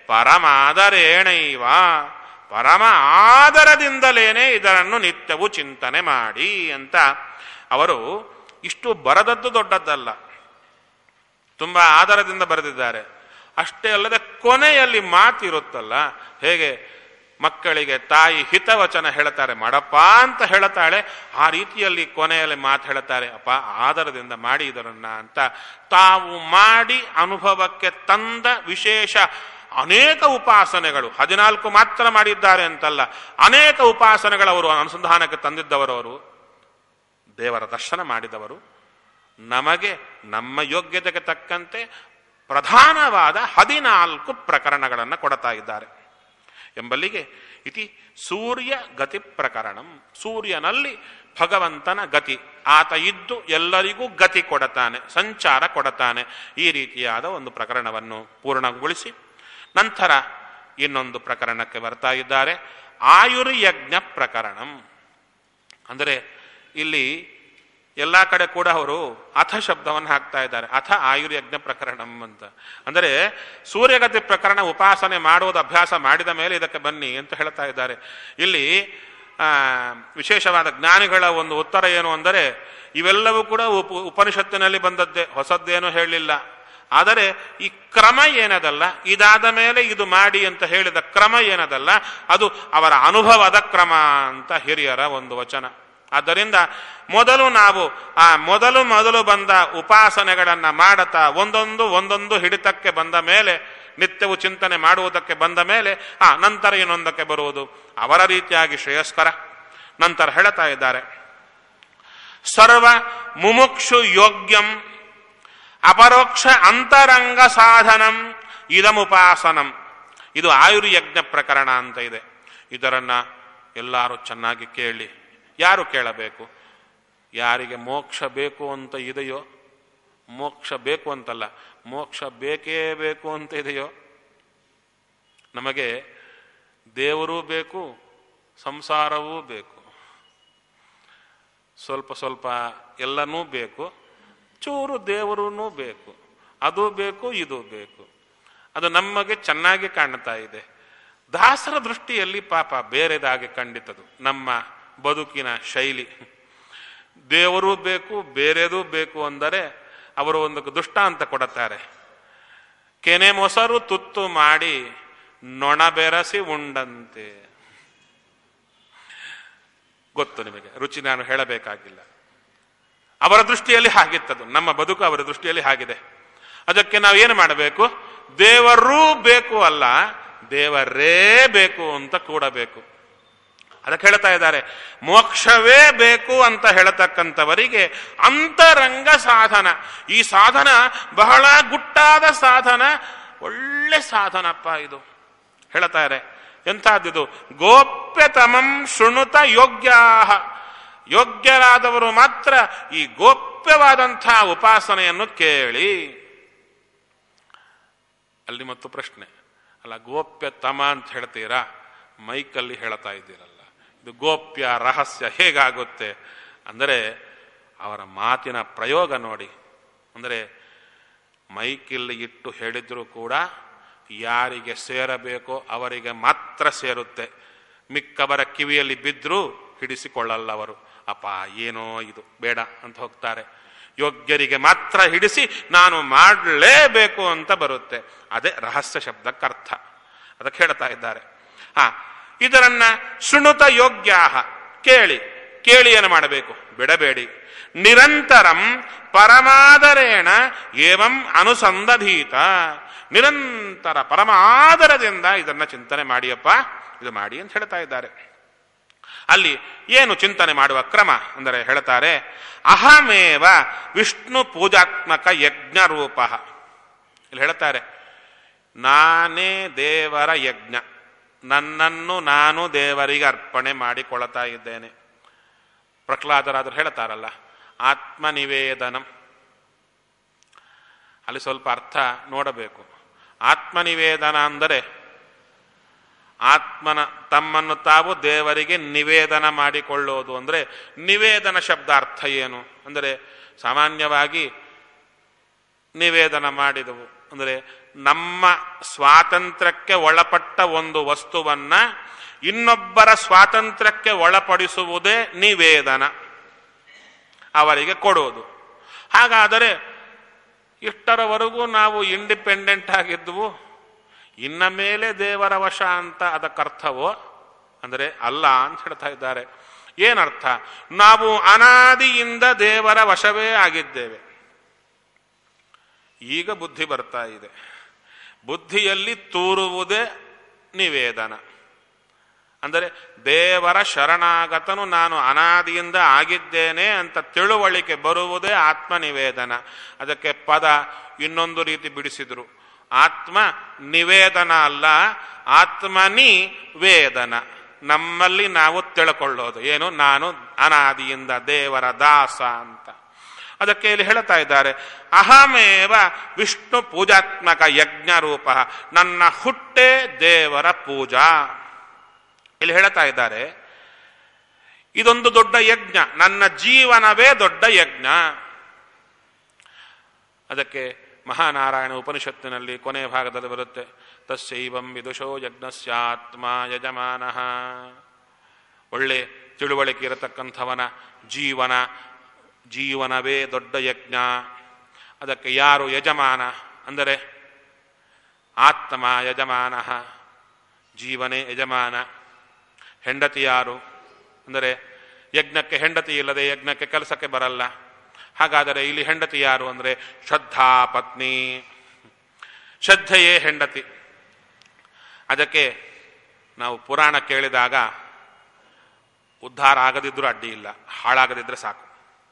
ಪರಮಾದರೇಣೈವ ಪರಮ ಆದರದಿಂದಲೇನೆ ಇದನ್ನು ನಿತ್ಯವೂ ಚಿಂತನೆ ಮಾಡಿ ಅಂತ ಅವರು ಇಷ್ಟು ಬರದದ್ದು ದೊಡ್ಡದ್ದಲ್ಲ ತುಂಬಾ ಆಧಾರದಿಂದ ಬರೆದಿದ್ದಾರೆ ಅಷ್ಟೇ ಅಲ್ಲದೆ ಕೊನೆಯಲ್ಲಿ ಮಾತಿರುತ್ತಲ್ಲ ಹೇಗೆ ಮಕ್ಕಳಿಗೆ ತಾಯಿ ಹಿತವಚನ ಹೇಳ್ತಾರೆ ಮಾಡಪ್ಪ ಅಂತ ಹೇಳ್ತಾಳೆ ಆ ರೀತಿಯಲ್ಲಿ ಕೊನೆಯಲ್ಲಿ ಮಾತು ಹೇಳ್ತಾರೆ ಅಪ್ಪ ಆಧಾರದಿಂದ ಮಾಡಿ ಇದರನ್ನ ಅಂತ ತಾವು ಮಾಡಿ ಅನುಭವಕ್ಕೆ ತಂದ ವಿಶೇಷ ಅನೇಕ ಉಪಾಸನೆಗಳು ಹದಿನಾಲ್ಕು ಮಾತ್ರ ಮಾಡಿದ್ದಾರೆ ಅಂತಲ್ಲ ಅನೇಕ ಉಪಾಸನೆಗಳವರು ಅನುಸಂಧಾನಕ್ಕೆ ತಂದಿದ್ದವರು ಅವರು ದೇವರ ದರ್ಶನ ಮಾಡಿದವರು ನಮಗೆ ನಮ್ಮ ಯೋಗ್ಯತೆಗೆ ತಕ್ಕಂತೆ ಪ್ರಧಾನವಾದ ಹದಿನಾಲ್ಕು ಪ್ರಕರಣಗಳನ್ನು ಕೊಡ್ತಾ ಇದ್ದಾರೆ ಎಂಬಲ್ಲಿಗೆ ಇತಿ ಸೂರ್ಯ ಗತಿ ಪ್ರಕರಣಂ ಸೂರ್ಯನಲ್ಲಿ ಭಗವಂತನ ಗತಿ ಆತ ಇದ್ದು ಎಲ್ಲರಿಗೂ ಗತಿ ಕೊಡತಾನೆ ಸಂಚಾರ ಕೊಡತಾನೆ ಈ ರೀತಿಯಾದ ಒಂದು ಪ್ರಕರಣವನ್ನು ಪೂರ್ಣಗೊಳಿಸಿ ನಂತರ ಇನ್ನೊಂದು ಪ್ರಕರಣಕ್ಕೆ ಬರ್ತಾ ಇದ್ದಾರೆ ಆಯುರ್ಯಜ್ಞ ಪ್ರಕರಣಂ ಅಂದರೆ ಇಲ್ಲಿ ಎಲ್ಲ ಕಡೆ ಕೂಡ ಅವರು ಅಥ ಶಬ್ದವನ್ನು ಹಾಕ್ತಾ ಇದ್ದಾರೆ ಅಥ ಆಯುರ್ಯಜ್ಞ ಪ್ರಕರಣಂ ಅಂತ ಅಂದರೆ ಸೂರ್ಯಗತಿ ಪ್ರಕರಣ ಉಪಾಸನೆ ಮಾಡುವುದು ಅಭ್ಯಾಸ ಮಾಡಿದ ಮೇಲೆ ಇದಕ್ಕೆ ಬನ್ನಿ ಅಂತ ಹೇಳ್ತಾ ಇದ್ದಾರೆ ಇಲ್ಲಿ ಆ, ವಿಶೇಷವಾದ ಜ್ಞಾನಿಗಳ ಒಂದು ಉತ್ತರ ಏನು ಅಂದರೆ ಇವೆಲ್ಲವೂ ಕೂಡ ಉಪ ಉಪನಿಷತ್ತಿನಲ್ಲಿ ಬಂದದ್ದೇ ಹೊಸದ್ದೇನು ಹೇಳಲಿಲ್ಲ ಆದರೆ ಈ ಕ್ರಮ ಏನದಲ್ಲ ಇದಾದ ಮೇಲೆ ಇದು ಮಾಡಿ ಅಂತ ಹೇಳಿದ ಕ್ರಮ ಏನದಲ್ಲ ಅದು ಅವರ ಅನುಭವದ ಕ್ರಮ ಅಂತ ಹಿರಿಯರ ಒಂದು ವಚನ ಆದ್ದರಿಂದ ಮೊದಲು ನಾವು ಆ ಮೊದಲು ಮೊದಲು ಬಂದ ಉಪಾಸನೆಗಳನ್ನ ಮಾಡತಾ ಒಂದೊಂದು ಒಂದೊಂದು ಹಿಡಿತಕ್ಕೆ ಬಂದ ಮೇಲೆ ನಿತ್ಯವು ಚಿಂತನೆ ಮಾಡುವುದಕ್ಕೆ ಬಂದ ಮೇಲೆ ಆ ನಂತರ ಇನ್ನೊಂದಕ್ಕೆ ಬರುವುದು ಅವರ ರೀತಿಯಾಗಿ ಶ್ರೇಯಸ್ಕರ ನಂತರ ಹೇಳ್ತಾ ಇದ್ದಾರೆ ಸರ್ವ ಮುಮುಕ್ಷು ಯೋಗ್ಯಂ ಅಪರೋಕ್ಷ ಅಂತರಂಗ ಸಾಧನಂ ಇದಮುಪಾಸನಂ ಇದು ಆಯುರ್ಯಜ್ಞ ಪ್ರಕರಣ ಅಂತ ಇದೆ ಇದರನ್ನ ಎಲ್ಲರೂ ಚೆನ್ನಾಗಿ ಕೇಳಿ ಯಾರು ಕೇಳಬೇಕು ಯಾರಿಗೆ ಮೋಕ್ಷ ಬೇಕು ಅಂತ ಇದೆಯೋ ಮೋಕ್ಷ ಬೇಕು ಅಂತಲ್ಲ ಮೋಕ್ಷ ಬೇಕೇ ಬೇಕು ಅಂತ ಇದೆಯೋ ನಮಗೆ ದೇವರೂ ಬೇಕು ಸಂಸಾರವೂ ಬೇಕು ಸ್ವಲ್ಪ ಸ್ವಲ್ಪ ಎಲ್ಲನೂ ಬೇಕು ಚೂರು ದೇವರೂ ಬೇಕು ಅದು ಬೇಕು ಇದು ಬೇಕು ಅದು ನಮಗೆ ಚೆನ್ನಾಗಿ ಕಾಣ್ತಾ ಇದೆ ದಾಸರ ದೃಷ್ಟಿಯಲ್ಲಿ ಪಾಪ ಬೇರೆದಾಗಿ ಕಂಡಿತದು ನಮ್ಮ ಬದುಕಿನ ಶೈಲಿ ದೇವರೂ ಬೇಕು ಬೇರೆದೂ ಬೇಕು ಅಂದರೆ ಅವರು ಒಂದು ದುಷ್ಟಾಂತ ಕೊಡುತ್ತಾರೆ ಕೆನೆ ಮೊಸರು ತುತ್ತು ಮಾಡಿ ನೊಣ ಬೆರಸಿ ಉಂಡಂತೆ ಗೊತ್ತು ನಿಮಗೆ ರುಚಿ ನಾನು ಹೇಳಬೇಕಾಗಿಲ್ಲ ಅವರ ದೃಷ್ಟಿಯಲ್ಲಿ ಹಾಗಿತ್ತದು ನಮ್ಮ ಬದುಕು ಅವರ ದೃಷ್ಟಿಯಲ್ಲಿ ಹಾಗಿದೆ ಅದಕ್ಕೆ ನಾವು ಏನು ಮಾಡಬೇಕು ದೇವರೂ ಬೇಕು ಅಲ್ಲ ದೇವರೇ ಬೇಕು ಅಂತ ಕೂಡಬೇಕು ಅದಕ್ಕೆ ಹೇಳ್ತಾ ಇದ್ದಾರೆ ಮೋಕ್ಷವೇ ಬೇಕು ಅಂತ ಹೇಳತಕ್ಕಂಥವರಿಗೆ ಅಂತರಂಗ ಸಾಧನ ಈ ಸಾಧನ ಬಹಳ ಗುಟ್ಟಾದ ಸಾಧನ ಒಳ್ಳೆ ಸಾಧನಪ್ಪ ಇದು ಹೇಳ್ತಾರೆ ಎಂಥದ್ದಿದು ಗೋಪ್ಯತಮಂ ಶೃಣುತ ಯೋಗ್ಯಾಹ ಯೋಗ್ಯರಾದವರು ಮಾತ್ರ ಈ ಗೋಪ್ಯವಾದಂಥ ಉಪಾಸನೆಯನ್ನು ಕೇಳಿ ಅಲ್ಲಿ ಮತ್ತು ಪ್ರಶ್ನೆ ಅಲ್ಲ ಗೋಪ್ಯತಮ ಅಂತ ಹೇಳ್ತೀರಾ ಮೈಕಲ್ಲಿ ಹೇಳ್ತಾ ಇದ್ದೀರಲ್ಲ ಇದು ಗೋಪ್ಯ ರಹಸ್ಯ ಹೇಗಾಗುತ್ತೆ ಅಂದರೆ ಅವರ ಮಾತಿನ ಪ್ರಯೋಗ ನೋಡಿ ಅಂದರೆ ಮೈಕಿಲ್ಲಿ ಇಟ್ಟು ಹೇಳಿದ್ರು ಕೂಡ ಯಾರಿಗೆ ಸೇರಬೇಕೋ ಅವರಿಗೆ ಮಾತ್ರ ಸೇರುತ್ತೆ ಮಿಕ್ಕವರ ಕಿವಿಯಲ್ಲಿ ಬಿದ್ದರೂ ಹಿಡಿಸಿಕೊಳ್ಳಲ್ಲ ಅವರು ಅಪ್ಪ ಏನೋ ಇದು ಬೇಡ ಅಂತ ಹೋಗ್ತಾರೆ ಯೋಗ್ಯರಿಗೆ ಮಾತ್ರ ಹಿಡಿಸಿ ನಾನು ಮಾಡಲೇಬೇಕು ಅಂತ ಬರುತ್ತೆ ಅದೇ ರಹಸ್ಯ ಶಬ್ದಕ್ಕರ್ಥ ಅದಕ್ಕೆ ಹೇಳ್ತಾ ಇದ್ದಾರೆ ಹಾ ಇದರನ್ನ ಶೃಣುತ ಯೋಗ್ಯಾಹ ಕೇಳಿ ಕೇಳಿ ಏನು ಮಾಡಬೇಕು ಬಿಡಬೇಡಿ ನಿರಂತರಂ ಪರಮಾದರೇಣ ಏವಂ ಅನುಸಂಧೀತ ನಿರಂತರ ಪರಮಾದರದಿಂದ ಇದನ್ನ ಚಿಂತನೆ ಮಾಡಿಯಪ್ಪ ಇದು ಮಾಡಿ ಅಂತ ಹೇಳ್ತಾ ಇದ್ದಾರೆ ಅಲ್ಲಿ ಏನು ಚಿಂತನೆ ಮಾಡುವ ಕ್ರಮ ಅಂದರೆ ಹೇಳ್ತಾರೆ ಅಹಮೇವ ವಿಷ್ಣು ಪೂಜಾತ್ಮಕ ಯಜ್ಞ ರೂಪ ಇಲ್ಲಿ ಹೇಳ್ತಾರೆ ನಾನೇ ದೇವರ ಯಜ್ಞ ನನ್ನನ್ನು ನಾನು ದೇವರಿಗೆ ಅರ್ಪಣೆ ಮಾಡಿಕೊಳ್ತಾ ಇದ್ದೇನೆ ಪ್ರಹ್ಲಾದರಾದರು ಹೇಳ್ತಾರಲ್ಲ ಆತ್ಮನಿವೇದನಂ ಅಲ್ಲಿ ಸ್ವಲ್ಪ ಅರ್ಥ ನೋಡಬೇಕು ಆತ್ಮನಿವೇದನ ಅಂದರೆ ಆತ್ಮನ ತಮ್ಮನ್ನು ತಾವು ದೇವರಿಗೆ ನಿವೇದನ ಮಾಡಿಕೊಳ್ಳೋದು ಅಂದರೆ ನಿವೇದನ ಶಬ್ದ ಅರ್ಥ ಏನು ಅಂದರೆ ಸಾಮಾನ್ಯವಾಗಿ ನಿವೇದನ ಮಾಡಿದವು ಅಂದರೆ ನಮ್ಮ ಸ್ವಾತಂತ್ರ್ಯಕ್ಕೆ ಒಳಪಟ್ಟ ಒಂದು ವಸ್ತುವನ್ನ ಇನ್ನೊಬ್ಬರ ಸ್ವಾತಂತ್ರ್ಯಕ್ಕೆ ಒಳಪಡಿಸುವುದೇ ನಿವೇದನ ಅವರಿಗೆ ಕೊಡೋದು ಹಾಗಾದರೆ ಇಷ್ಟರವರೆಗೂ ನಾವು ಇಂಡಿಪೆಂಡೆಂಟ್ ಆಗಿದ್ವು ಇನ್ನ ಮೇಲೆ ದೇವರ ವಶ ಅಂತ ಅದಕ್ಕರ್ಥವೋ ಅಂದರೆ ಅಲ್ಲ ಅಂತ ಹೇಳ್ತಾ ಇದ್ದಾರೆ ಏನರ್ಥ ನಾವು ಅನಾದಿಯಿಂದ ದೇವರ ವಶವೇ ಆಗಿದ್ದೇವೆ ಈಗ ಬುದ್ಧಿ ಬರ್ತಾ ಇದೆ ಬುದ್ಧಿಯಲ್ಲಿ ತೂರುವುದೇ ನಿವೇದನ ಅಂದರೆ ದೇವರ ಶರಣಾಗತನು ನಾನು ಅನಾದಿಯಿಂದ ಆಗಿದ್ದೇನೆ ಅಂತ ತಿಳುವಳಿಕೆ ಬರುವುದೇ ಆತ್ಮನಿವೇದನ ಅದಕ್ಕೆ ಪದ ಇನ್ನೊಂದು ರೀತಿ ಬಿಡಿಸಿದ್ರು ಆತ್ಮ ನಿವೇದನ ಅಲ್ಲ ಆತ್ಮನಿ ವೇದನ ನಮ್ಮಲ್ಲಿ ನಾವು ತಿಳ್ಕೊಳ್ಳೋದು ಏನು ನಾನು ಅನಾದಿಯಿಂದ ದೇವರ ದಾಸ ಅಂತ ಅದಕ್ಕೆ ಇಲ್ಲಿ ಹೇಳ್ತಾ ಇದ್ದಾರೆ ಅಹಮೇವ ವಿಷ್ಣು ಪೂಜಾತ್ಮಕ ಯಜ್ಞ ರೂಪ ನನ್ನ ಹುಟ್ಟೆ ದೇವರ ಪೂಜಾ ಇಲ್ಲಿ ಹೇಳ್ತಾ ಇದ್ದಾರೆ ಇದೊಂದು ದೊಡ್ಡ ಯಜ್ಞ ನನ್ನ ಜೀವನವೇ ದೊಡ್ಡ ಯಜ್ಞ ಅದಕ್ಕೆ ಮಹಾನಾರಾಯಣ ಉಪನಿಷತ್ತಿನಲ್ಲಿ ಕೊನೆಯ ಭಾಗದಲ್ಲಿ ಬರುತ್ತೆ ತಸ್ಸೈವಂ ವಿದುಷೋ ಯಜ್ಞಸ್ಯಾತ್ಮ ಯಜಮಾನ ಒಳ್ಳೆ ತಿಳುವಳಿಕೆ ಇರತಕ್ಕಂಥವನ ಜೀವನ ಜೀವನವೇ ದೊಡ್ಡ ಯಜ್ಞ ಅದಕ್ಕೆ ಯಾರು ಯಜಮಾನ ಅಂದರೆ ಆತ್ಮ ಯಜಮಾನ ಜೀವನೇ ಯಜಮಾನ ಹೆಂಡತಿ ಯಾರು ಅಂದರೆ ಯಜ್ಞಕ್ಕೆ ಹೆಂಡತಿ ಇಲ್ಲದೆ ಯಜ್ಞಕ್ಕೆ ಕೆಲಸಕ್ಕೆ ಬರಲ್ಲ ಹಾಗಾದರೆ ಇಲ್ಲಿ ಹೆಂಡತಿ ಯಾರು ಅಂದರೆ ಶ್ರದ್ಧಾ ಪತ್ನಿ ಶ್ರದ್ಧೆಯೇ ಹೆಂಡತಿ ಅದಕ್ಕೆ ನಾವು ಪುರಾಣ ಕೇಳಿದಾಗ ಉದ್ಧಾರ ಆಗದಿದ್ರೂ ಅಡ್ಡಿ ಇಲ್ಲ ಹಾಳಾಗದಿದ್ರೆ ಸಾಕು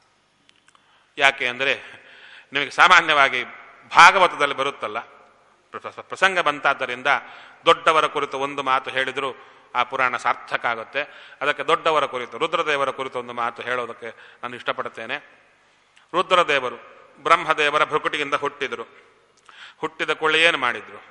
ಯಾಕೆ ಅಂದರೆ ನಿಮಗೆ ಸಾಮಾನ್ಯವಾಗಿ ಭಾಗವತದಲ್ಲಿ ಬರುತ್ತಲ್ಲ ಪ್ರ- ಪ್ರಸಂಗ ಬಂತಾದ್ದರಿಂದ ದೊಡ್ಡವರ ಕುರಿತು ಒಂದು ಮಾತು ಹೇಳಿದರೂ ಆ ಪುರಾಣ ಸಾರ್ಥಕ ಆಗುತ್ತೆ ಅದಕ್ಕೆ ದೊಡ್ಡವರ ಕುರಿತು ರುದ್ರದೇವರ ಕುರಿತು ಒಂದು ಮಾತು ಹೇಳೋದಕ್ಕೆ ನಾನು ಇಷ್ಟಪಡುತ್ತೇನೆ ರುದ್ರದೇವರು ಬ್ರಹ್ಮದೇವರ ಭೃಕುಟಿಯಿಂದ ಹುಟ್ಟಿದರು ಹುಟ್ಟಿದ ಕೊಳ್ಳೆ ಏನು ಮಾಡಿದ್ರು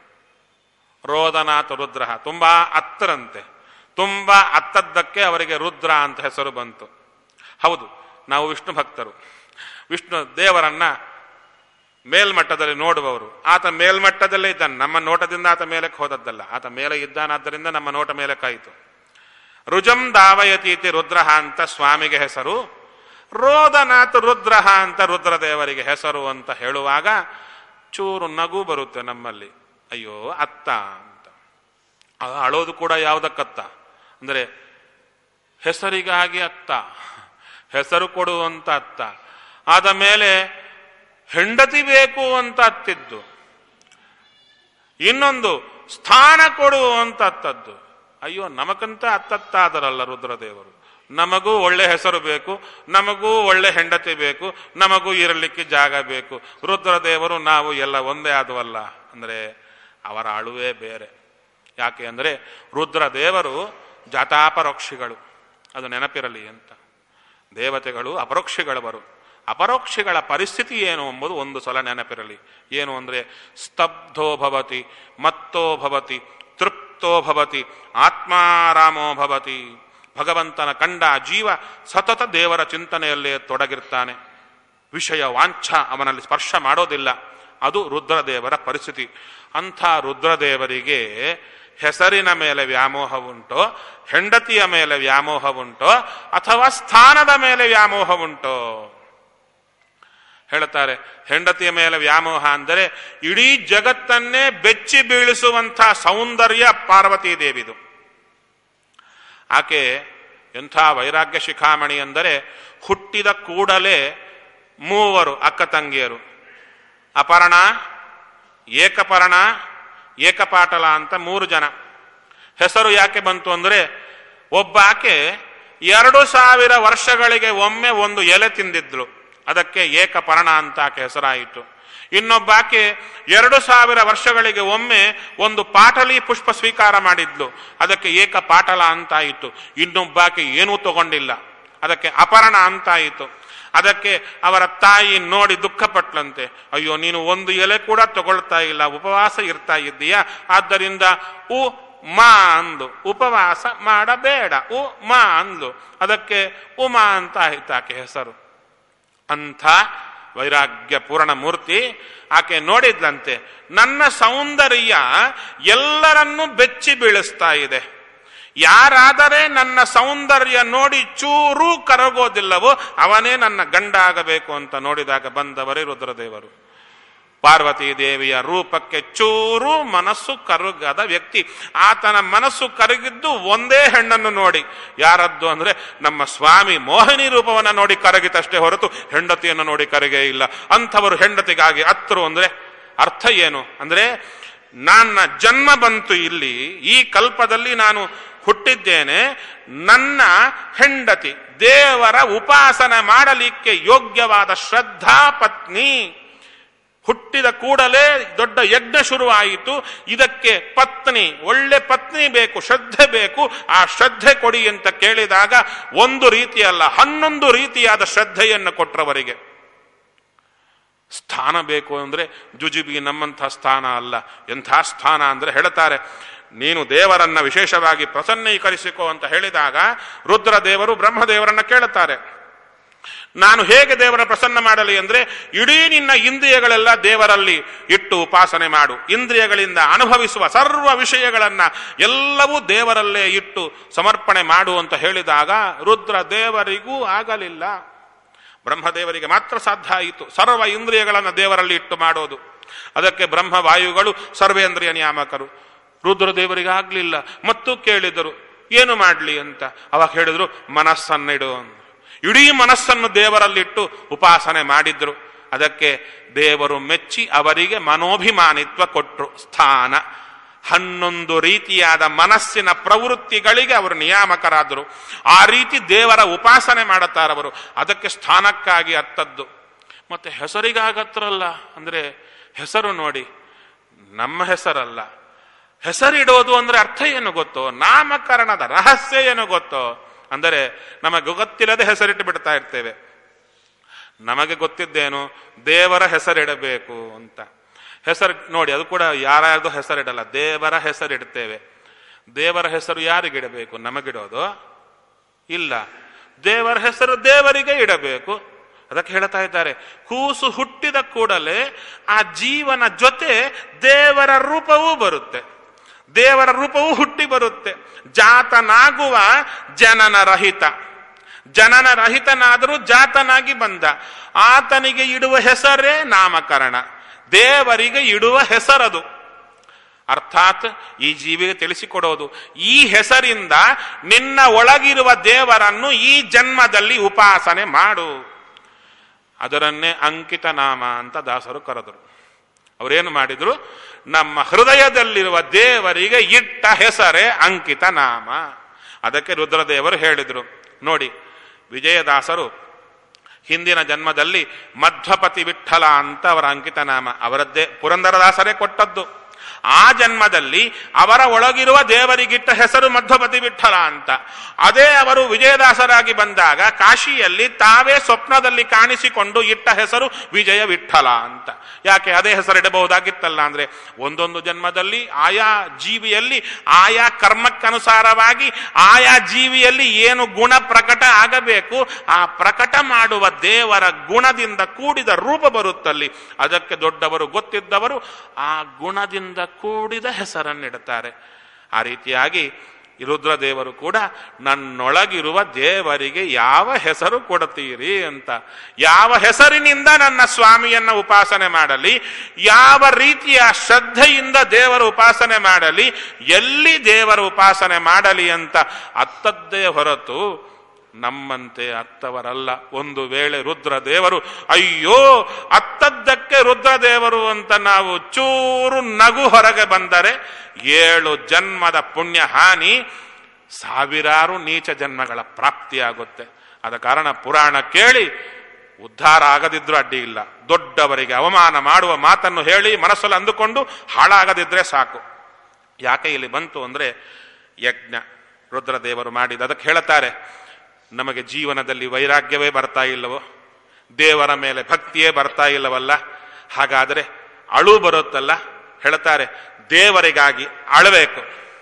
ರೋದನಾಥ ರುದ್ರ ತುಂಬಾ ಅತ್ತರಂತೆ ತುಂಬಾ ಅತ್ತದ್ದಕ್ಕೆ ಅವರಿಗೆ ರುದ್ರ ಅಂತ ಹೆಸರು ಬಂತು ಹೌದು ನಾವು ವಿಷ್ಣು ಭಕ್ತರು ವಿಷ್ಣು ದೇವರನ್ನ ಮೇಲ್ಮಟ್ಟದಲ್ಲಿ ನೋಡುವವರು ಆತ ಮೇಲ್ಮಟ್ಟದಲ್ಲೇ ಇದ್ದಾನೆ ನಮ್ಮ ನೋಟದಿಂದ ಆತ ಮೇಲಕ್ಕೆ ಹೋದದ್ದಲ್ಲ ಆತ ಮೇಲೆ ಇದ್ದಾನಾದ್ದರಿಂದ ನಮ್ಮ ನೋಟ ಮೇಲಕ್ಕಾಯಿತು ರುಜಂ ದಾವಯತೀತಿ ರುದ್ರ ಅಂತ ಸ್ವಾಮಿಗೆ ಹೆಸರು ರೋದನಾಥ್ ರುದ್ರ ಅಂತ ರುದ್ರದೇವರಿಗೆ ಹೆಸರು ಅಂತ ಹೇಳುವಾಗ ಚೂರು ನಗು ಬರುತ್ತೆ ನಮ್ಮಲ್ಲಿ ಅಯ್ಯೋ ಅತ್ತ ಅಂತ ಆ ಅಳೋದು ಕೂಡ ಯಾವುದಕ್ಕತ್ತ ಅಂದರೆ ಹೆಸರಿಗಾಗಿ ಅತ್ತ ಹೆಸರು ಕೊಡುವಂತ ಅತ್ತ ಆದ ಮೇಲೆ ಹೆಂಡತಿ ಬೇಕು ಅಂತ ಅತ್ತಿದ್ದು ಇನ್ನೊಂದು ಸ್ಥಾನ ಕೊಡುವಂತ ಅತ್ತದ್ದು ಅಯ್ಯೋ ನಮಗಂತ ಅತ್ತತ್ತಾದರಲ್ಲ ರುದ್ರದೇವರು ನಮಗೂ ಒಳ್ಳೆ ಹೆಸರು ಬೇಕು ನಮಗೂ ಒಳ್ಳೆ ಹೆಂಡತಿ ಬೇಕು ನಮಗೂ ಇರಲಿಕ್ಕೆ ಜಾಗ ಬೇಕು ರುದ್ರದೇವರು ನಾವು ಎಲ್ಲ ಒಂದೇ ಆದವಲ್ಲ ಅಂದರೆ ಅವರ ಅಳುವೇ ಬೇರೆ ಯಾಕೆ ಅಂದರೆ ರುದ್ರದೇವರು ಜಾತಾಪರೋಕ್ಷಿಗಳು ಅದು ನೆನಪಿರಲಿ ಅಂತ ದೇವತೆಗಳು ಅಪರೋಕ್ಷಿಗಳವರು ಅಪರೋಕ್ಷಿಗಳ ಪರಿಸ್ಥಿತಿ ಏನು ಎಂಬುದು ಒಂದು ಸಲ ನೆನಪಿರಲಿ ಏನು ಅಂದರೆ ಸ್ತಬ್ಧೋ ಭವತಿ ಮತ್ತೋ ಭವತಿ ತೃಪ್ತೋ ಭವತಿ ಆತ್ಮಾರಾಮೋ ಭವತಿ ಭಗವಂತನ ಕಂಡ ಜೀವ ಸತತ ದೇವರ ಚಿಂತನೆಯಲ್ಲೇ ತೊಡಗಿರ್ತಾನೆ ವಿಷಯ ವಾಂಛ ಅವನಲ್ಲಿ ಸ್ಪರ್ಶ ಮಾಡೋದಿಲ್ಲ ಅದು ರುದ್ರದೇವರ ಪರಿಸ್ಥಿತಿ ಅಂಥ ರುದ್ರದೇವರಿಗೆ ಹೆಸರಿನ ಮೇಲೆ ವ್ಯಾಮೋಹವುಂಟೋ ಹೆಂಡತಿಯ ಮೇಲೆ ವ್ಯಾಮೋಹವುಂಟೋ ಅಥವಾ ಸ್ಥಾನದ ಮೇಲೆ ವ್ಯಾಮೋಹವುಂಟೋ ಹೇಳ್ತಾರೆ ಹೆಂಡತಿಯ ಮೇಲೆ ವ್ಯಾಮೋಹ ಅಂದರೆ ಇಡೀ ಜಗತ್ತನ್ನೇ ಬೆಚ್ಚಿ ಬೀಳಿಸುವಂಥ ಸೌಂದರ್ಯ ಪಾರ್ವತೀ ದೇವಿದು ಆಕೆ ಎಂಥ ವೈರಾಗ್ಯ ಶಿಖಾಮಣಿ ಅಂದರೆ ಹುಟ್ಟಿದ ಕೂಡಲೇ ಮೂವರು ಅಕ್ಕ ತಂಗಿಯರು ಅಪರ್ಣ ಏಕಪರ್ಣ ಏಕಪಾಟಲ ಅಂತ ಮೂರು ಜನ ಹೆಸರು ಯಾಕೆ ಬಂತು ಅಂದರೆ ಒಬ್ಬ ಆಕೆ ಎರಡು ಸಾವಿರ ವರ್ಷಗಳಿಗೆ ಒಮ್ಮೆ ಒಂದು ಎಲೆ ತಿಂದಿದ್ಲು ಅದಕ್ಕೆ ಏಕಪರ್ಣ ಅಂತ ಆಕೆ ಹೆಸರಾಯಿತು ಇನ್ನೊಬ್ಬ ಆಕೆ ಎರಡು ಸಾವಿರ ವರ್ಷಗಳಿಗೆ ಒಮ್ಮೆ ಒಂದು ಪಾಟಲಿ ಪುಷ್ಪ ಸ್ವೀಕಾರ ಮಾಡಿದ್ಲು ಅದಕ್ಕೆ ಏಕ ಪಾಟಲ ಅಂತಾಯಿತು ಇನ್ನೊಬ್ಬಾಕೆ ಏನೂ ತಗೊಂಡಿಲ್ಲ ಅದಕ್ಕೆ ಅಪರ್ಣ ಅಂತಾಯಿತು ಅದಕ್ಕೆ ಅವರ ತಾಯಿ ನೋಡಿ ದುಃಖಪಟ್ಲಂತೆ ಅಯ್ಯೋ ನೀನು ಒಂದು ಎಲೆ ಕೂಡ ತಗೊಳ್ತಾ ಇಲ್ಲ ಉಪವಾಸ ಇರ್ತಾ ಇದ್ದೀಯಾ ಆದ್ದರಿಂದ ಉ ಮಾ ಅಂದ್ಲು ಉಪವಾಸ ಮಾಡಬೇಡ ಉ ಮಾ ಅಂದ್ಲು ಅದಕ್ಕೆ ಉಮಾ ಅಂತ ಆಯ್ತು ಆಕೆ ಹೆಸರು ಅಂಥ ವೈರಾಗ್ಯ ಪೂರ್ಣ ಮೂರ್ತಿ ಆಕೆ ನೋಡಿದ್ಲಂತೆ ನನ್ನ ಸೌಂದರ್ಯ ಎಲ್ಲರನ್ನೂ ಬೆಚ್ಚಿ ಬೀಳಿಸ್ತಾ ಇದೆ ಯಾರಾದರೆ ನನ್ನ ಸೌಂದರ್ಯ ನೋಡಿ ಚೂರೂ ಕರಗೋದಿಲ್ಲವೋ ಅವನೇ ನನ್ನ ಗಂಡ ಆಗಬೇಕು ಅಂತ ನೋಡಿದಾಗ ಬಂದವರೇ ರುದ್ರದೇವರು ಪಾರ್ವತಿ ದೇವಿಯ ರೂಪಕ್ಕೆ ಚೂರು ಮನಸ್ಸು ಕರಗದ ವ್ಯಕ್ತಿ ಆತನ ಮನಸ್ಸು ಕರಗಿದ್ದು ಒಂದೇ ಹೆಣ್ಣನ್ನು ನೋಡಿ ಯಾರದ್ದು ಅಂದ್ರೆ ನಮ್ಮ ಸ್ವಾಮಿ ಮೋಹಿನಿ ರೂಪವನ್ನ ನೋಡಿ ಕರಗಿತಷ್ಟೇ ಹೊರತು ಹೆಂಡತಿಯನ್ನು ನೋಡಿ ಕರಗೇ ಇಲ್ಲ ಅಂಥವರು ಹೆಂಡತಿಗಾಗಿ ಅತ್ತರು ಅಂದ್ರೆ ಅರ್ಥ ಏನು ಅಂದ್ರೆ ನನ್ನ ಜನ್ಮ ಬಂತು ಇಲ್ಲಿ ಈ ಕಲ್ಪದಲ್ಲಿ ನಾನು ಹುಟ್ಟಿದ್ದೇನೆ ನನ್ನ ಹೆಂಡತಿ ದೇವರ ಉಪಾಸನೆ ಮಾಡಲಿಕ್ಕೆ ಯೋಗ್ಯವಾದ ಶ್ರದ್ಧಾ ಪತ್ನಿ ಹುಟ್ಟಿದ ಕೂಡಲೇ ದೊಡ್ಡ ಯಜ್ಞ ಶುರುವಾಯಿತು ಇದಕ್ಕೆ ಪತ್ನಿ ಒಳ್ಳೆ ಪತ್ನಿ ಬೇಕು ಶ್ರದ್ಧೆ ಬೇಕು ಆ ಶ್ರದ್ಧೆ ಕೊಡಿ ಅಂತ ಕೇಳಿದಾಗ ಒಂದು ರೀತಿಯಲ್ಲ ಹನ್ನೊಂದು ರೀತಿಯಾದ ಶ್ರದ್ಧೆಯನ್ನು ಕೊಟ್ಟರವರಿಗೆ ಸ್ಥಾನ ಬೇಕು ಅಂದ್ರೆ ಜುಜುಬಿ ನಮ್ಮಂಥ ಸ್ಥಾನ ಅಲ್ಲ ಎಂಥ ಸ್ಥಾನ ಅಂದ್ರೆ ಹೇಳ್ತಾರೆ ನೀನು ದೇವರನ್ನ ವಿಶೇಷವಾಗಿ ಪ್ರಸನ್ನೀಕರಿಸಿಕೋ ಅಂತ ಹೇಳಿದಾಗ ರುದ್ರದೇವರು ಬ್ರಹ್ಮದೇವರನ್ನ ಕೇಳುತ್ತಾರೆ ನಾನು ಹೇಗೆ ದೇವರ ಪ್ರಸನ್ನ ಮಾಡಲಿ ಅಂದ್ರೆ ಇಡೀ ನಿನ್ನ ಇಂದ್ರಿಯಗಳೆಲ್ಲ ದೇವರಲ್ಲಿ ಇಟ್ಟು ಉಪಾಸನೆ ಮಾಡು ಇಂದ್ರಿಯಗಳಿಂದ ಅನುಭವಿಸುವ ಸರ್ವ ವಿಷಯಗಳನ್ನ ಎಲ್ಲವೂ ದೇವರಲ್ಲೇ ಇಟ್ಟು ಸಮರ್ಪಣೆ ಮಾಡು ಅಂತ ಹೇಳಿದಾಗ ರುದ್ರ ದೇವರಿಗೂ ಆಗಲಿಲ್ಲ ಬ್ರಹ್ಮದೇವರಿಗೆ ಮಾತ್ರ ಸಾಧ್ಯ ಆಯಿತು ಸರ್ವ ಇಂದ್ರಿಯಗಳನ್ನು ದೇವರಲ್ಲಿ ಇಟ್ಟು ಮಾಡೋದು ಅದಕ್ಕೆ ಬ್ರಹ್ಮವಾಯುಗಳು ಸರ್ವೇಂದ್ರಿಯ ನಿಯಾಮಕರು ರುದ್ರದೇವರಿಗೆ ಆಗ್ಲಿಲ್ಲ ಮತ್ತು ಕೇಳಿದರು ಏನು ಮಾಡಲಿ ಅಂತ ಅವಾಗ ಹೇಳಿದ್ರು ಮನಸ್ಸನ್ನಿಡು ಅಂತ ಇಡೀ ಮನಸ್ಸನ್ನು ದೇವರಲ್ಲಿಟ್ಟು ಉಪಾಸನೆ ಮಾಡಿದ್ರು ಅದಕ್ಕೆ ದೇವರು ಮೆಚ್ಚಿ ಅವರಿಗೆ ಮನೋಭಿಮಾನಿತ್ವ ಕೊಟ್ರು ಸ್ಥಾನ ಹನ್ನೊಂದು ರೀತಿಯಾದ ಮನಸ್ಸಿನ ಪ್ರವೃತ್ತಿಗಳಿಗೆ ಅವರು ನಿಯಾಮಕರಾದರು ಆ ರೀತಿ ದೇವರ ಉಪಾಸನೆ ಮಾಡುತ್ತಾರವರು ಅದಕ್ಕೆ ಸ್ಥಾನಕ್ಕಾಗಿ ಅತ್ತದ್ದು ಮತ್ತೆ ಹೆಸರಿಗಾಗತ್ರಲ್ಲ ಅಂದ್ರೆ ಹೆಸರು ನೋಡಿ ನಮ್ಮ ಹೆಸರಲ್ಲ ಹೆಸರಿಡೋದು ಅಂದ್ರೆ ಅರ್ಥ ಏನು ಗೊತ್ತೋ ನಾಮಕರಣದ ರಹಸ್ಯ ಏನು ಗೊತ್ತೋ ಅಂದರೆ ನಮಗೆ ಗೊತ್ತಿಲ್ಲದೆ ಹೆಸರಿಟ್ಟು ಬಿಡ್ತಾ ಇರ್ತೇವೆ ನಮಗೆ ಗೊತ್ತಿದ್ದೇನು ದೇವರ ಹೆಸರಿಡಬೇಕು ಅಂತ ಹೆಸರು ನೋಡಿ ಅದು ಕೂಡ ಯಾರ್ಯಾರ್ದು ಹೆಸರಿಡಲ್ಲ ದೇವರ ಹೆಸರಿಡ್ತೇವೆ ದೇವರ ಹೆಸರು ಯಾರಿಗಿಡಬೇಕು ನಮಗಿಡೋದು ಇಲ್ಲ ದೇವರ ಹೆಸರು ದೇವರಿಗೆ ಇಡಬೇಕು ಅದಕ್ಕೆ ಹೇಳ್ತಾ ಇದ್ದಾರೆ ಕೂಸು ಹುಟ್ಟಿದ ಕೂಡಲೇ ಆ ಜೀವನ ಜೊತೆ ದೇವರ ರೂಪವೂ ಬರುತ್ತೆ ದೇವರ ರೂಪವೂ ಹುಟ್ಟಿ ಬರುತ್ತೆ ಜಾತನಾಗುವ ಜನನ ರಹಿತ ಜನನ ರಹಿತನಾದರೂ ಜಾತನಾಗಿ ಬಂದ ಆತನಿಗೆ ಇಡುವ ಹೆಸರೇ ನಾಮಕರಣ ದೇವರಿಗೆ ಇಡುವ ಹೆಸರದು ಅರ್ಥಾತ್ ಈ ಜೀವಿಗೆ ತಿಳಿಸಿಕೊಡೋದು ಈ ಹೆಸರಿಂದ ನಿನ್ನ ಒಳಗಿರುವ ದೇವರನ್ನು ಈ ಜನ್ಮದಲ್ಲಿ ಉಪಾಸನೆ ಮಾಡು ಅದರನ್ನೇ ಅಂಕಿತ ನಾಮ ಅಂತ ದಾಸರು ಕರೆದರು ಅವರೇನು ಮಾಡಿದ್ರು ನಮ್ಮ ಹೃದಯದಲ್ಲಿರುವ ದೇವರಿಗೆ ಇಟ್ಟ ಹೆಸರೇ ಅಂಕಿತ ನಾಮ ಅದಕ್ಕೆ ರುದ್ರದೇವರು ಹೇಳಿದರು ನೋಡಿ ವಿಜಯದಾಸರು ಹಿಂದಿನ ಜನ್ಮದಲ್ಲಿ ಮಧ್ವಪತಿ ವಿಠಲ ಅಂತ ಅವರ ಅಂಕಿತ ನಾಮ ಅವರದ್ದೇ ಪುರಂದರದಾಸರೇ ಕೊಟ್ಟದ್ದು ಆ ಜನ್ಮದಲ್ಲಿ ಅವರ ಒಳಗಿರುವ ದೇವರಿಗಿಟ್ಟ ಹೆಸರು ಮಧ್ವಪತಿ ವಿಠಲ ಅಂತ ಅದೇ ಅವರು ವಿಜಯದಾಸರಾಗಿ ಬಂದಾಗ ಕಾಶಿಯಲ್ಲಿ ತಾವೇ ಸ್ವಪ್ನದಲ್ಲಿ ಕಾಣಿಸಿಕೊಂಡು ಇಟ್ಟ ಹೆಸರು ವಿಜಯ ವಿಠಲ ಅಂತ ಯಾಕೆ ಅದೇ ಹೆಸರು ಇಡಬಹುದಾಗಿತ್ತಲ್ಲ ಅಂದ್ರೆ ಒಂದೊಂದು ಜನ್ಮದಲ್ಲಿ ಆಯಾ ಜೀವಿಯಲ್ಲಿ ಆಯಾ ಕರ್ಮಕ್ಕನುಸಾರವಾಗಿ ಆಯಾ ಜೀವಿಯಲ್ಲಿ ಏನು ಗುಣ ಪ್ರಕಟ ಆಗಬೇಕು ಆ ಪ್ರಕಟ ಮಾಡುವ ದೇವರ ಗುಣದಿಂದ ಕೂಡಿದ ರೂಪ ಬರುತ್ತಲ್ಲಿ ಅದಕ್ಕೆ ದೊಡ್ಡವರು ಗೊತ್ತಿದ್ದವರು ಆ ಗುಣದಿಂದ ಕೂಡಿದ ಹೆಸರನ್ನಿಡುತ್ತಾರೆ ಆ ರೀತಿಯಾಗಿ ರುದ್ರದೇವರು ಕೂಡ ನನ್ನೊಳಗಿರುವ ದೇವರಿಗೆ ಯಾವ ಹೆಸರು ಕೊಡುತ್ತೀರಿ ಅಂತ ಯಾವ ಹೆಸರಿನಿಂದ ನನ್ನ ಸ್ವಾಮಿಯನ್ನ ಉಪಾಸನೆ ಮಾಡಲಿ ಯಾವ ರೀತಿಯ ಶ್ರದ್ಧೆಯಿಂದ ದೇವರ ಉಪಾಸನೆ ಮಾಡಲಿ ಎಲ್ಲಿ ದೇವರ ಉಪಾಸನೆ ಮಾಡಲಿ ಅಂತ ಅತ್ತದ್ದೇ ಹೊರತು ನಮ್ಮಂತೆ ಅತ್ತವರಲ್ಲ ಒಂದು ವೇಳೆ ರುದ್ರದೇವರು ಅಯ್ಯೋ ಅತ್ತದ್ದಕ್ಕೆ ರುದ್ರದೇವರು ಅಂತ ನಾವು ಚೂರು ನಗು ಹೊರಗೆ ಬಂದರೆ ಏಳು ಜನ್ಮದ ಪುಣ್ಯ ಹಾನಿ ಸಾವಿರಾರು ನೀಚ ಜನ್ಮಗಳ ಪ್ರಾಪ್ತಿಯಾಗುತ್ತೆ ಆದ ಕಾರಣ ಪುರಾಣ ಕೇಳಿ ಉದ್ಧಾರ ಆಗದಿದ್ರೂ ಅಡ್ಡಿ ಇಲ್ಲ ದೊಡ್ಡವರಿಗೆ ಅವಮಾನ ಮಾಡುವ ಮಾತನ್ನು ಹೇಳಿ ಮನಸ್ಸಲ್ಲಿ ಅಂದುಕೊಂಡು ಹಾಳಾಗದಿದ್ರೆ ಸಾಕು ಯಾಕೆ ಇಲ್ಲಿ ಬಂತು ಅಂದ್ರೆ ಯಜ್ಞ ರುದ್ರದೇವರು ಮಾಡಿದ ಅದಕ್ಕೆ ಹೇಳ್ತಾರೆ ನಮಗೆ ಜೀವನದಲ್ಲಿ ವೈರಾಗ್ಯವೇ ಬರ್ತಾ ಇಲ್ಲವೋ ದೇವರ ಮೇಲೆ ಭಕ್ತಿಯೇ ಬರ್ತಾ ಇಲ್ಲವಲ್ಲ ಹಾಗಾದರೆ ಅಳು ಬರುತ್ತಲ್ಲ ಹೇಳ್ತಾರೆ ದೇವರಿಗಾಗಿ ಅಳಬೇಕು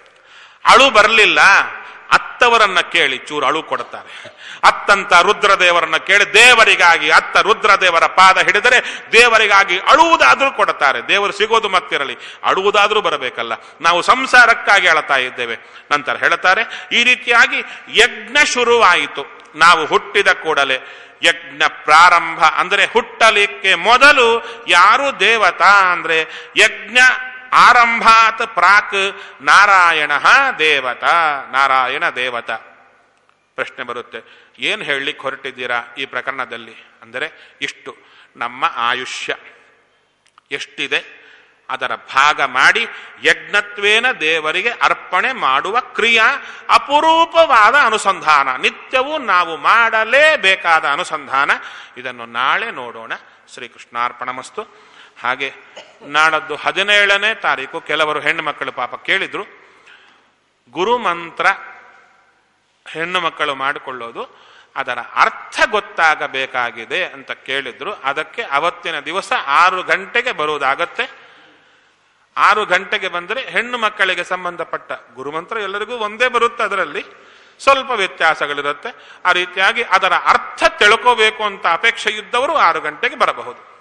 ಅಳು ಬರಲಿಲ್ಲ ಅತ್ತವರನ್ನ ಕೇಳಿ ಚೂರು ಅಳು ಕೊಡ್ತಾರೆ ಅತ್ತಂತ ರುದ್ರದೇವರನ್ನ ಕೇಳಿ ದೇವರಿಗಾಗಿ ಅತ್ತ ರುದ್ರದೇವರ ಪಾದ ಹಿಡಿದರೆ ದೇವರಿಗಾಗಿ ಅಳುವುದಾದ್ರೂ ಕೊಡುತ್ತಾರೆ ದೇವರು ಸಿಗೋದು ಮತ್ತಿರಲಿ ಅಳುವುದಾದ್ರೂ ಬರಬೇಕಲ್ಲ ನಾವು ಸಂಸಾರಕ್ಕಾಗಿ ಅಳತಾ ಇದ್ದೇವೆ ನಂತರ ಹೇಳ್ತಾರೆ ಈ ರೀತಿಯಾಗಿ ಯಜ್ಞ ಶುರುವಾಯಿತು ನಾವು ಹುಟ್ಟಿದ ಕೂಡಲೇ ಯಜ್ಞ ಪ್ರಾರಂಭ ಅಂದ್ರೆ ಹುಟ್ಟಲಿಕ್ಕೆ ಮೊದಲು ಯಾರು ದೇವತಾ ಅಂದ್ರೆ ಯಜ್ಞ ಆರಂಭಾತ್ ಪ್ರಾಕ್ ನಾರಾಯಣ ದೇವತಾ ನಾರಾಯಣ ದೇವತಾ ಪ್ರಶ್ನೆ ಬರುತ್ತೆ ಏನು ಹೇಳಲಿಕ್ಕೆ ಹೊರಟಿದ್ದೀರಾ ಈ ಪ್ರಕರಣದಲ್ಲಿ ಅಂದರೆ ಇಷ್ಟು ನಮ್ಮ ಆಯುಷ್ಯ ಎಷ್ಟಿದೆ ಅದರ ಭಾಗ ಮಾಡಿ ಯಜ್ಞತ್ವೇನ ದೇವರಿಗೆ ಅರ್ಪಣೆ ಮಾಡುವ ಕ್ರಿಯಾ ಅಪರೂಪವಾದ ಅನುಸಂಧಾನ ನಿತ್ಯವೂ ನಾವು ಮಾಡಲೇಬೇಕಾದ ಅನುಸಂಧಾನ ಇದನ್ನು ನಾಳೆ ನೋಡೋಣ ಶ್ರೀಕೃಷ್ಣಾರ್ಪಣಮಸ್ತು ಹಾಗೆ ನಾಡದ್ದು ಹದಿನೇಳನೇ ತಾರೀಕು ಕೆಲವರು ಹೆಣ್ಣು ಮಕ್ಕಳು ಪಾಪ ಕೇಳಿದ್ರು ಗುರುಮಂತ್ರ ಹೆಣ್ಣು ಮಕ್ಕಳು ಮಾಡಿಕೊಳ್ಳೋದು ಅದರ ಅರ್ಥ ಗೊತ್ತಾಗಬೇಕಾಗಿದೆ ಅಂತ ಕೇಳಿದ್ರು ಅದಕ್ಕೆ ಅವತ್ತಿನ ದಿವಸ ಆರು ಗಂಟೆಗೆ ಬರುವುದಾಗತ್ತೆ ಆರು ಗಂಟೆಗೆ ಬಂದರೆ ಹೆಣ್ಣು ಮಕ್ಕಳಿಗೆ ಸಂಬಂಧಪಟ್ಟ ಗುರುಮಂತ್ರ ಎಲ್ಲರಿಗೂ ಒಂದೇ ಬರುತ್ತೆ ಅದರಲ್ಲಿ ಸ್ವಲ್ಪ ವ್ಯತ್ಯಾಸಗಳಿರುತ್ತೆ ಆ ರೀತಿಯಾಗಿ ಅದರ ಅರ್ಥ ತಿಳ್ಕೋಬೇಕು ಅಂತ ಅಪೇಕ್ಷೆ ಇದ್ದವರು ಆರು ಗಂಟೆಗೆ ಬರಬಹುದು